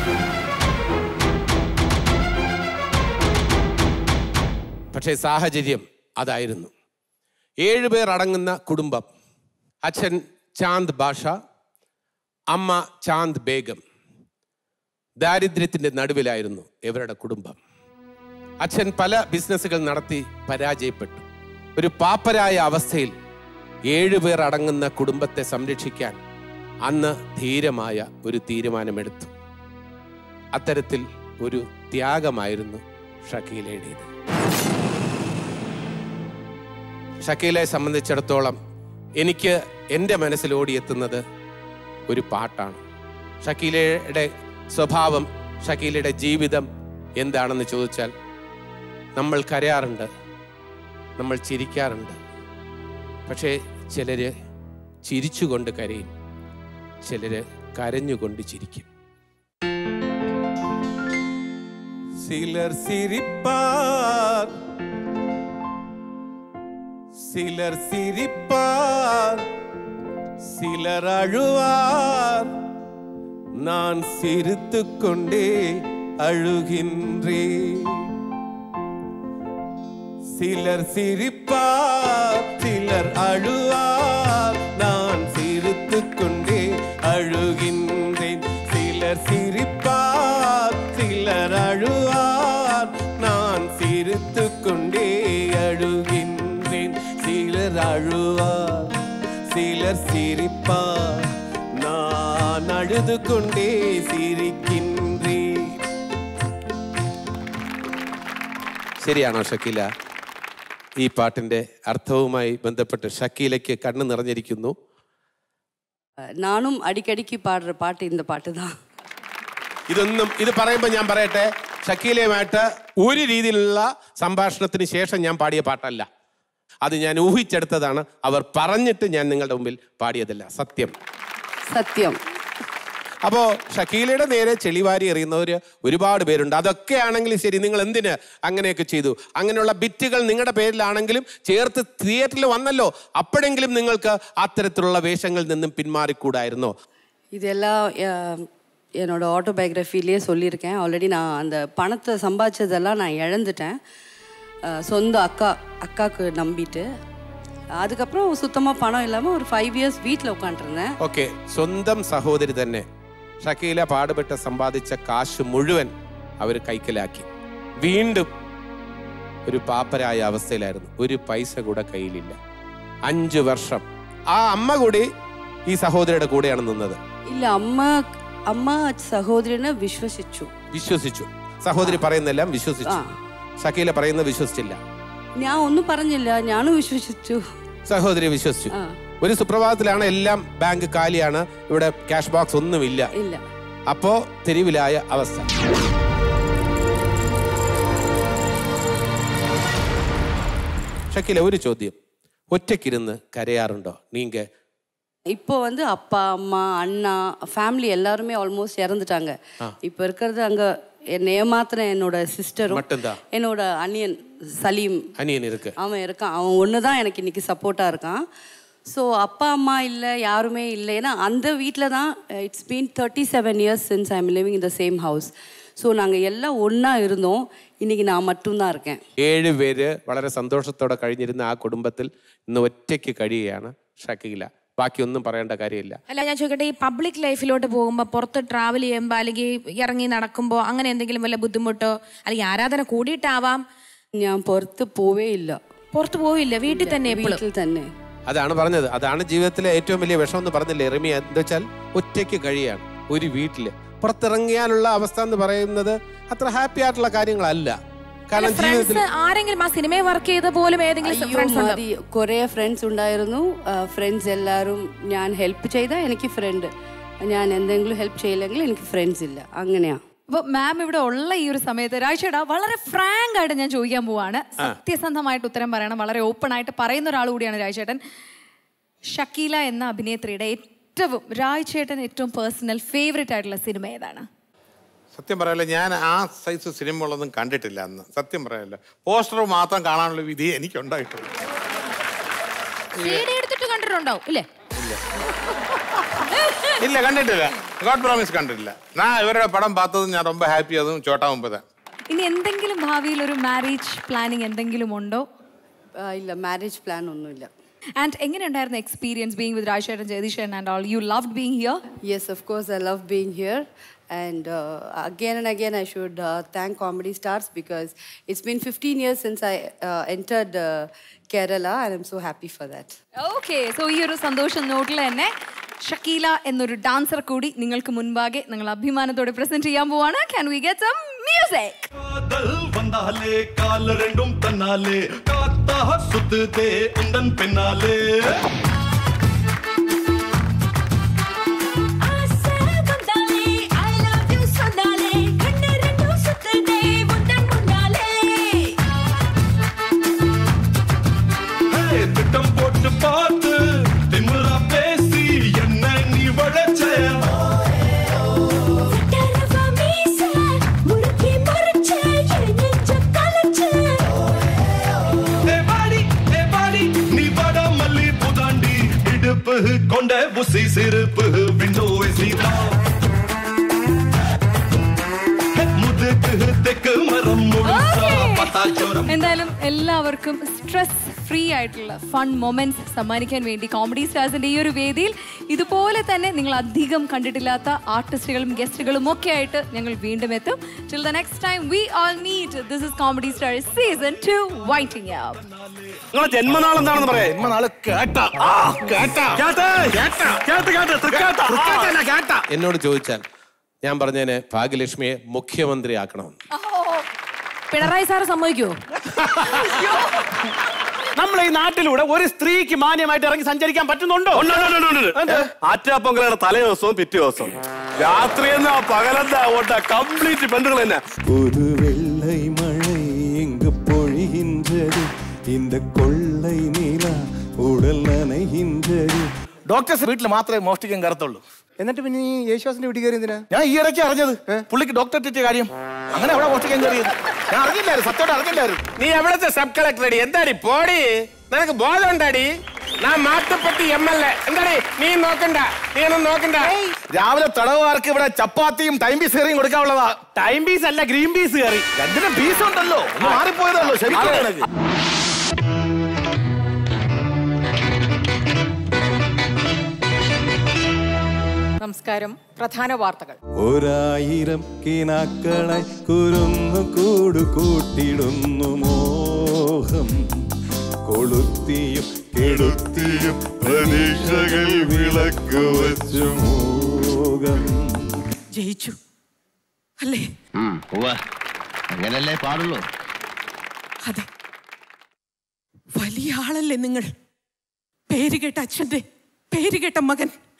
പക്ഷേ സാഹചര്യം അതായിരുന്നു ഏഴുപേർ അടങ്ങുന്ന കുടുംബം അച്ഛൻ ചാന്ദ് ബാഷ അമ്മ ചാന്ദ് ബേഗം ദാരിദ്ര്യത്തിന്റെ നടുവിലായിരുന്നു ഇവരുടെ കുടുംബം അച്ഛൻ പല ബിസിനസ്സുകൾ നടത്തി പരാജയപ്പെട്ടു ഒരു പാപ്പരായ അവസ്ഥയിൽ ഏഴുപേർ അടങ്ങുന്ന കുടുംബത്തെ സംരക്ഷിക്കാൻ അന്ന് ധീരമായ ഒരു തീരുമാനമെടുത്തു അത്തരത്തിൽ ഒരു ത്യാഗമായിരുന്നു ഷക്കീലയുടേത് ഷക്കീലയെ സംബന്ധിച്ചിടത്തോളം എനിക്ക് എൻ്റെ മനസ്സിൽ ഓടിയെത്തുന്നത് ഒരു പാട്ടാണ് ഷക്കീലയുടെ സ്വഭാവം ഷക്കീലയുടെ ജീവിതം എന്താണെന്ന് ചോദിച്ചാൽ നമ്മൾ കരയാറുണ്ട് നമ്മൾ ചിരിക്കാറുണ്ട് പക്ഷേ ചിലര് ചിരിച്ചുകൊണ്ട് കരയും ചിലര് കരഞ്ഞുകൊണ്ട് ചിരിക്കും சிலர் சிரிப்பார் சிலர் சிரிப்பார் சிலர் அழுவார் நான் சிரித்துக் கொண்டே அழுகின்றேன் சிலர் சிரிப்பார் சிலர் அழுவார் நான் சிரித்துக் கொண்டே அழுகின்றேன் சிலர் சிரிப்பார் சிலர் அழுவார் நான் சிரித்துக் கொண்டே அழுகின்றேன் சிலர் அழுவார் சிலர் சிரிப்பார் நான் அழுது கொண்டே சிரிக்கின்றேன் ശരിയാണോ ഷക്കീല ഈ പാട്ടിന്റെ അർത്ഥവുമായി ബന്ധപ്പെട്ട് ഷക്കീലയ്ക്ക് കണ്ണ് നിറഞ്ഞിരിക്കുന്നു நானும் அடிக்கடிக்கு பாடுற பாட்டு இந்த பாட்டு தான் ഇതൊന്നും ഇത് പറയുമ്പോൾ ഞാൻ പറയട്ടെ ഷക്കീലയുമായിട്ട് ഒരു രീതിയിലുള്ള സംഭാഷണത്തിന് ശേഷം ഞാൻ പാടിയ പാട്ടല്ല അത് ഞാൻ ഊഹിച്ചെടുത്തതാണ് അവർ പറഞ്ഞിട്ട് ഞാൻ നിങ്ങളുടെ മുമ്പിൽ പാടിയതല്ല സത്യം സത്യം അപ്പോ ഷക്കീലയുടെ നേരെ ചെളിവാരി എറിയുന്നവർ ഒരുപാട് പേരുണ്ട് അതൊക്കെ ആണെങ്കിലും ശരി നിങ്ങൾ എന്തിന് അങ്ങനെയൊക്കെ ചെയ്തു അങ്ങനെയുള്ള ബിറ്റുകൾ നിങ്ങളുടെ പേരിലാണെങ്കിലും ചേർത്ത് തിയേറ്ററിൽ വന്നല്ലോ അപ്പോഴെങ്കിലും നിങ്ങൾക്ക് അത്തരത്തിലുള്ള വേഷങ്ങളിൽ നിന്നും പിന്മാറിക്കൂടായിരുന്നോ இதெல்லாம் அஹ், என்னோட ஆட்டோபயோகிராஃபிலேயே சொல்லியிருக்கேன் ஆல்ரெடி நான் அந்த பணத்தை சம்பாதிச்சதெல்லாம் நான் இழந்துட்டேன் அஹ், சொந்த அக்கா அக்காவுக்கு நம்பிட்டு அதுக்கப்புறம் சுத்தமாக பணம் இல்லாமல் ஒரு ஃபைவ் இயர்ஸ் வீட்டில் உட்காந்துருந்தேன் ഓക്കെ സ്വന്തം സഹോദരി തന്നെ ഷക്കീല പാടുപെട്ട് സമ്പാദിച്ച കാശ് മുഴുവൻ അവർ കൈക്കലാക്കി വീണ്ടും ഒരു പാപ്പരായ അവസ്ഥയിലായിരുന്നു ഒരു പൈസ കൂടെ കയ്യിലില്ല അഞ്ചു വർഷം ആ അമ്മ കൂടി ഈ സഹോദരിയുടെ കൂടെയാണ് നിന്നത് ഇല്ല അമ്മ അമ്മ സഹോദരനെ വിശ്വസിച്ചു വിശ്വസിച്ചു സഹോദരി പറയുന്നെല്ലാം വിശ്വസിച്ചു ഷക്കീല പറയുന്നത് വിശ്വസിച്ചില്ല ഞാൻ ഒന്നും പറഞ്ഞില്ല ഞാനും വിശ്വസിച്ചു സഹോദരി വിശ്വസിച്ചു ആ. ഒരു സുപ്രഭാതത്തിലാണ് എല്ലാം ബാങ്ക് കാലിയാണ് ഇവിടെ ക്യാഷ് ബോക്സ് ഒന്നുമില്ല ഇല്ല അപ്പോ തെരുവിലായ അവസ്ഥ ഷക്കീല ഒരു ചോദ്യം ഒറ്റയ്ക്കിരുന്ന് കരയാറുണ്ടോ നീങ്ക இப்போ வந்து அப்பா அம்மா அண்ணா ஃபேமிலி எல்லாருமே ஆல்மோஸ்ட் இறந்துட்டாங்க இப்போ இருக்கிறது அங்கே என்னை ஏமாத்தின என்னோட சிஸ்டரும் மட்டும்தான் என்னோட அண்ணியன் சலீம் அனியன் இருக்கு அவன் இருக்கான் அவன் ஒன்று தான் எனக்கு இன்னைக்கு சப்போர்ட்டாக இருக்கான் ஸோ அப்பா அம்மா இல்லை யாருமே இல்லை ஏன்னா அந்த வீட்டில் தான் it's been thirty seven years since I'm living in the same house so நாங்கள் எல்லாம் ஒன்றா இருந்தோம் இன்னைக்கு நான் மட்டும்தான் இருக்கேன் ഏഴ് പേര് വളരെ സന്തോഷത്തോടെ കഴിഞ്ഞിരുന്ന ആ കുടുംബത്തിൽ ഇന്ന് ഒറ്റയ്ക്ക് കഴിയുകയാണ് ഷക്കീല ബാക്കിയൊന്നും പറയേണ്ട കാര്യമില്ല അല്ല ഞാൻ ചോദിക്കട്ടെ ഈ പബ്ലിക് ലൈഫിലോട്ട് പോകുമ്പോൾ പുറത്ത് ട്രാവൽ ചെയ്യുമ്പോൾ അല്ലെങ്കിൽ ഇറങ്ങി നടക്കുമ്പോൾ അങ്ങനെ എന്തെങ്കിലും വല്ല ബുദ്ധിമുട്ടോ അല്ലെങ്കിൽ ആരാധന കൂടിയിട്ടാവാം ഞാൻ പുറത്ത് പോവേ ഇല്ല പുറത്ത് പോവില്ല വീട്ടിൽ തന്നെ എപ്പോഴും വീട്ടിൽ തന്നെ അതാണ് പറഞ്ഞത് അതാണ് ജീവിതത്തിലെ ഏറ്റവും വലിയ വിഷം എന്ന് പറഞ്ഞില്ലേ റിമി എന്താ വെച്ചാൽ ഒറ്റയ്ക്ക് കഴിയാണ് ഒരു വീട്ടില് പുറത്തിറങ്ങിയാലുള്ള അവസ്ഥ എന്ന് പറയുന്നത് അത്ര ഹാപ്പി ആയിട്ടുള്ള കാര്യങ്ങളല്ല കാരണം ജീവിതത്തിൽ ഫ്രണ്ട്സ് ആരെങ്കിലും ആ സിനിമയിൽ വർക്ക് ചെയ്ത പോലും ഏതെങ്കിലും അയ്യോ ഫ്രണ്ട്സ് ഉണ്ടോ മതി കുറേ ഫ്രണ്ട്സ് ഉണ്ടായിരുന്നു ഫ്രണ്ട്സ് എല്ലാവരും ഞാൻ ഹെൽപ്പ് ചെയ്താൽ എനിക്ക് ഫ്രണ്ട് ഞാൻ എന്തെങ്കിലും ഹെൽപ്പ് ചെയ്യില്ലെങ്കിൽ എനിക്ക് ഫ്രണ്ട്സ് ഇല്ല അങ്ങനെയാണ് അപ്പോൾ മാം ഇവിടെ ഉള്ള ഈ ഒരു സമയത്ത് രാജേട്ടാ വളരെ ഫ്രാങ്ക് ആയിട്ട് ഞാൻ ചോദിക്കാൻ പോവാണ് സത്യസന്ധമായിട്ട് ഉത്തരം പറയണം വളരെ ഓപ്പൺ ആയിട്ട് പറയുന്ന ഒരാൾ കൂടിയാണ് രാജേട്ടൻ ഷക്കീല എന്ന അഭിനേത്രിയുടെ ഏറ്റവും രാജേട്ടൻ ഏറ്റവും പേഴ്സണൽ ഫേവറേറ്റ് ആയിട്ടുള്ള സിനിമ ഏതാണ് സത്യം പറയാലോ ഞാൻ ആ സൈസ് സിനിമകളൊന്നും കണ്ടിട്ടില്ല അന്ന് സത്യം പറയാലോ പോസ്റ്റർ മാത്രം കാണാനുള്ള വിധി എനിക്കുണ്ടായിട്ടുള്ളൂ സി ഡി എടുത്തിട്ട് കണ്ടിട്ടുണ്ടാവും ഇല്ലേ ഇല്ല കണ്ടിട്ടില്ല ഗോഡ് പ്രോമിസ് കണ്ടിട്ടില്ല ഞാൻ ഇവരുടെ പടം பார்த்தതും ഞാൻ ரொம்ப ഹാപ്പി അതും ചോട്ടാ മുമ്പത് ഇനി എന്തെങ്കിലും ഭാവിയിൽ ഒരു മാരേജ് പ്ലാനിങ് എന്തെങ്കിലും ഉണ്ടോ ഇല്ല മാരേജ് പ്ലാൻ ഒന്നുമില്ല ആൻഡ് എങ്ങനെയുണ്ടായിരുന്നു എക്സ്പീരിയൻസ് ബീങ് വിത്ത് രാജേട്ടൻ Jagadeeshan and all you love being here Yes, of course, I love being here. And uh, again and again, I should uh, thank Comedy Stars because it's been 15 years since I uh, entered uh, Kerala, and I'm so happy for that. Okay so ഈ ഒരു സന്തോഷം നോട്ടിൽ തന്നെ ഷക്കീല എന്നൊരു dancer കൂടി നിങ്ങൾക്ക് മുൻപാകെ നിങ്ങൾ അഭിമാനത്തോടെ പ്രസന്റ് ചെയ്യാൻ പോവാണ് can we get some music வந்தாலே கால் ரெண்டும் தன்னாலே காத்தாக சுத்துதே உந்தன் பின்னாலே ஹே, திட்டம் போட்டு பார்த்து திமுறா பேசி என்ன நீ வளைச்ச ஏ வாடி, ஏ வாடி, நீ வாடா மல்லி புதாண்டி இடுப்பு கொண்ட புசி சிரிப்பு விண்டோ சீதா முதுக்கு தெக்கு மரம் முழுசா பத்தா ஜோரம் എന്തായാലും എല്ലാവർക്കും സ്ട്രെസ് ഫ്രീ ആയിട്ടുള്ള ഫൺ മൊമെന്റ്സ് സമ്മാനിക്കാൻ വേണ്ടി കോമഡി സ്റ്റാർസിന്റെ ഈ ഒരു വേദിയിൽ ഇതുപോലെ തന്നെ നിങ്ങൾ അധികം കണ്ടിട്ടില്ലാത്ത ആർട്ടിസ്റ്റുകളും ഗസ്റ്റുകളും ഒക്കെ ആയിട്ട് ഞങ്ങൾ വീണ്ടും എത്തും till the next time we all meet this is comedy star season two waiting up നിങ്ങളെ ജന്മനാൾ എന്താണെന്ന് പറയാ ജന്മനാള് കേട്ട ആ കേട്ട കേട്ട് കേട്ട് കേട്ട് തൃക്കേട്ട കേട്ട എന്നോട് ചോദിച്ചാൽ ഞാൻ പറഞ്ഞതിന് ഭാഗ്യലക്ഷ്മിയെ മുഖ്യമന്ത്രി ആക്കണം പിണറായി സാറ് സമ്മതിക്കുമോ നമ്മൾ ഈ നാട്ടിലൂടെ ഒരു സ്ത്രീക്ക് മാന്യമായിട്ട് ഇറങ്ങി സഞ്ചരിക്കാൻ പറ്റുന്നുണ്ടോ ആറ്റാപ്പൊങ്കലയുടെ തലേ ദിവസവും പിറ്റേ ദിവസവും രാത്രി എന്നാ പകലെന്നാ ഓട്ട കംപ്ലീറ്റ് ബന്ധുക്കൾ തന്നെ புது வெள்ளை மழை இங்கு பொழிகின்றது இந்த கொள்ளை நிலா உடல் நனைகின்றது ഡോക്ടേഴ്സ് വീട്ടിൽ മാത്രമേ മോഷ്ടിക്കാൻ കയറത്തുള്ളൂ എന്നിട്ട് പിന്നെ ഈ യേശുദാസിന്റെ വീട്ടിൽ കയറി എന്തിനാ ഞാൻ ഈ ഇടയ്ക്ക് അറിഞ്ഞത് പുള്ളിക്ക് ഡോക്ടർ തെറ്റിയ കാര്യം അങ്ങനെ അവിടെ മോഷ്ടിക്കാൻ കയറിയത് ഞാൻ അറിഞ്ഞില്ലായിരുന്നു സത്യമായിട്ട് അറിഞ്ഞില്ലായിരുന്നു നീ എവിടത്തെ സബ് കളക്ടർ അടി എന്താടി പോടി നിനക്ക് ബോധം ഉണ്ടാടി ഞാൻ മാട്ടുപ്പെട്ടി എം എൽ എ എന്താടി നീ നോക്കണ്ട നീ ഒന്നും നോക്കണ്ട രാവിലെ തടവുകാർക്ക് ഇവിടെ ചപ്പാത്തിയും ടൈം പീസ് കറിയും കൊടുക്കാനുള്ളതാ ടൈം പീസ് അല്ല ഗ്രീൻ പീസ് കറി രണ്ടിനും പീസ് ഉണ്ടല്ലോ ഒന്ന് മാറിപ്പോയതല്ലോ ശരിക്കും നിനക്ക് നമസ്കാരം പ്രധാന വാർത്തകൾ ഒരായിരം കിനാക്കളായി കുരുന്നു കൂടു കൂട്ടിടുന്നു മോഹം കൊളുത്തിയും കെടുത്തിയും പ്രതീക്ഷകൾ വിളക്ക് വച്ചു മോഹം ജയിച്ചു അല്ലേ അങ്ങനല്ലേ പാടുള്ളൂ അതെ വലിയ ആളല്ലേ നിങ്ങൾ പേരുകേട്ട അച്ഛന്റെ പേരുകേട്ട മകൻ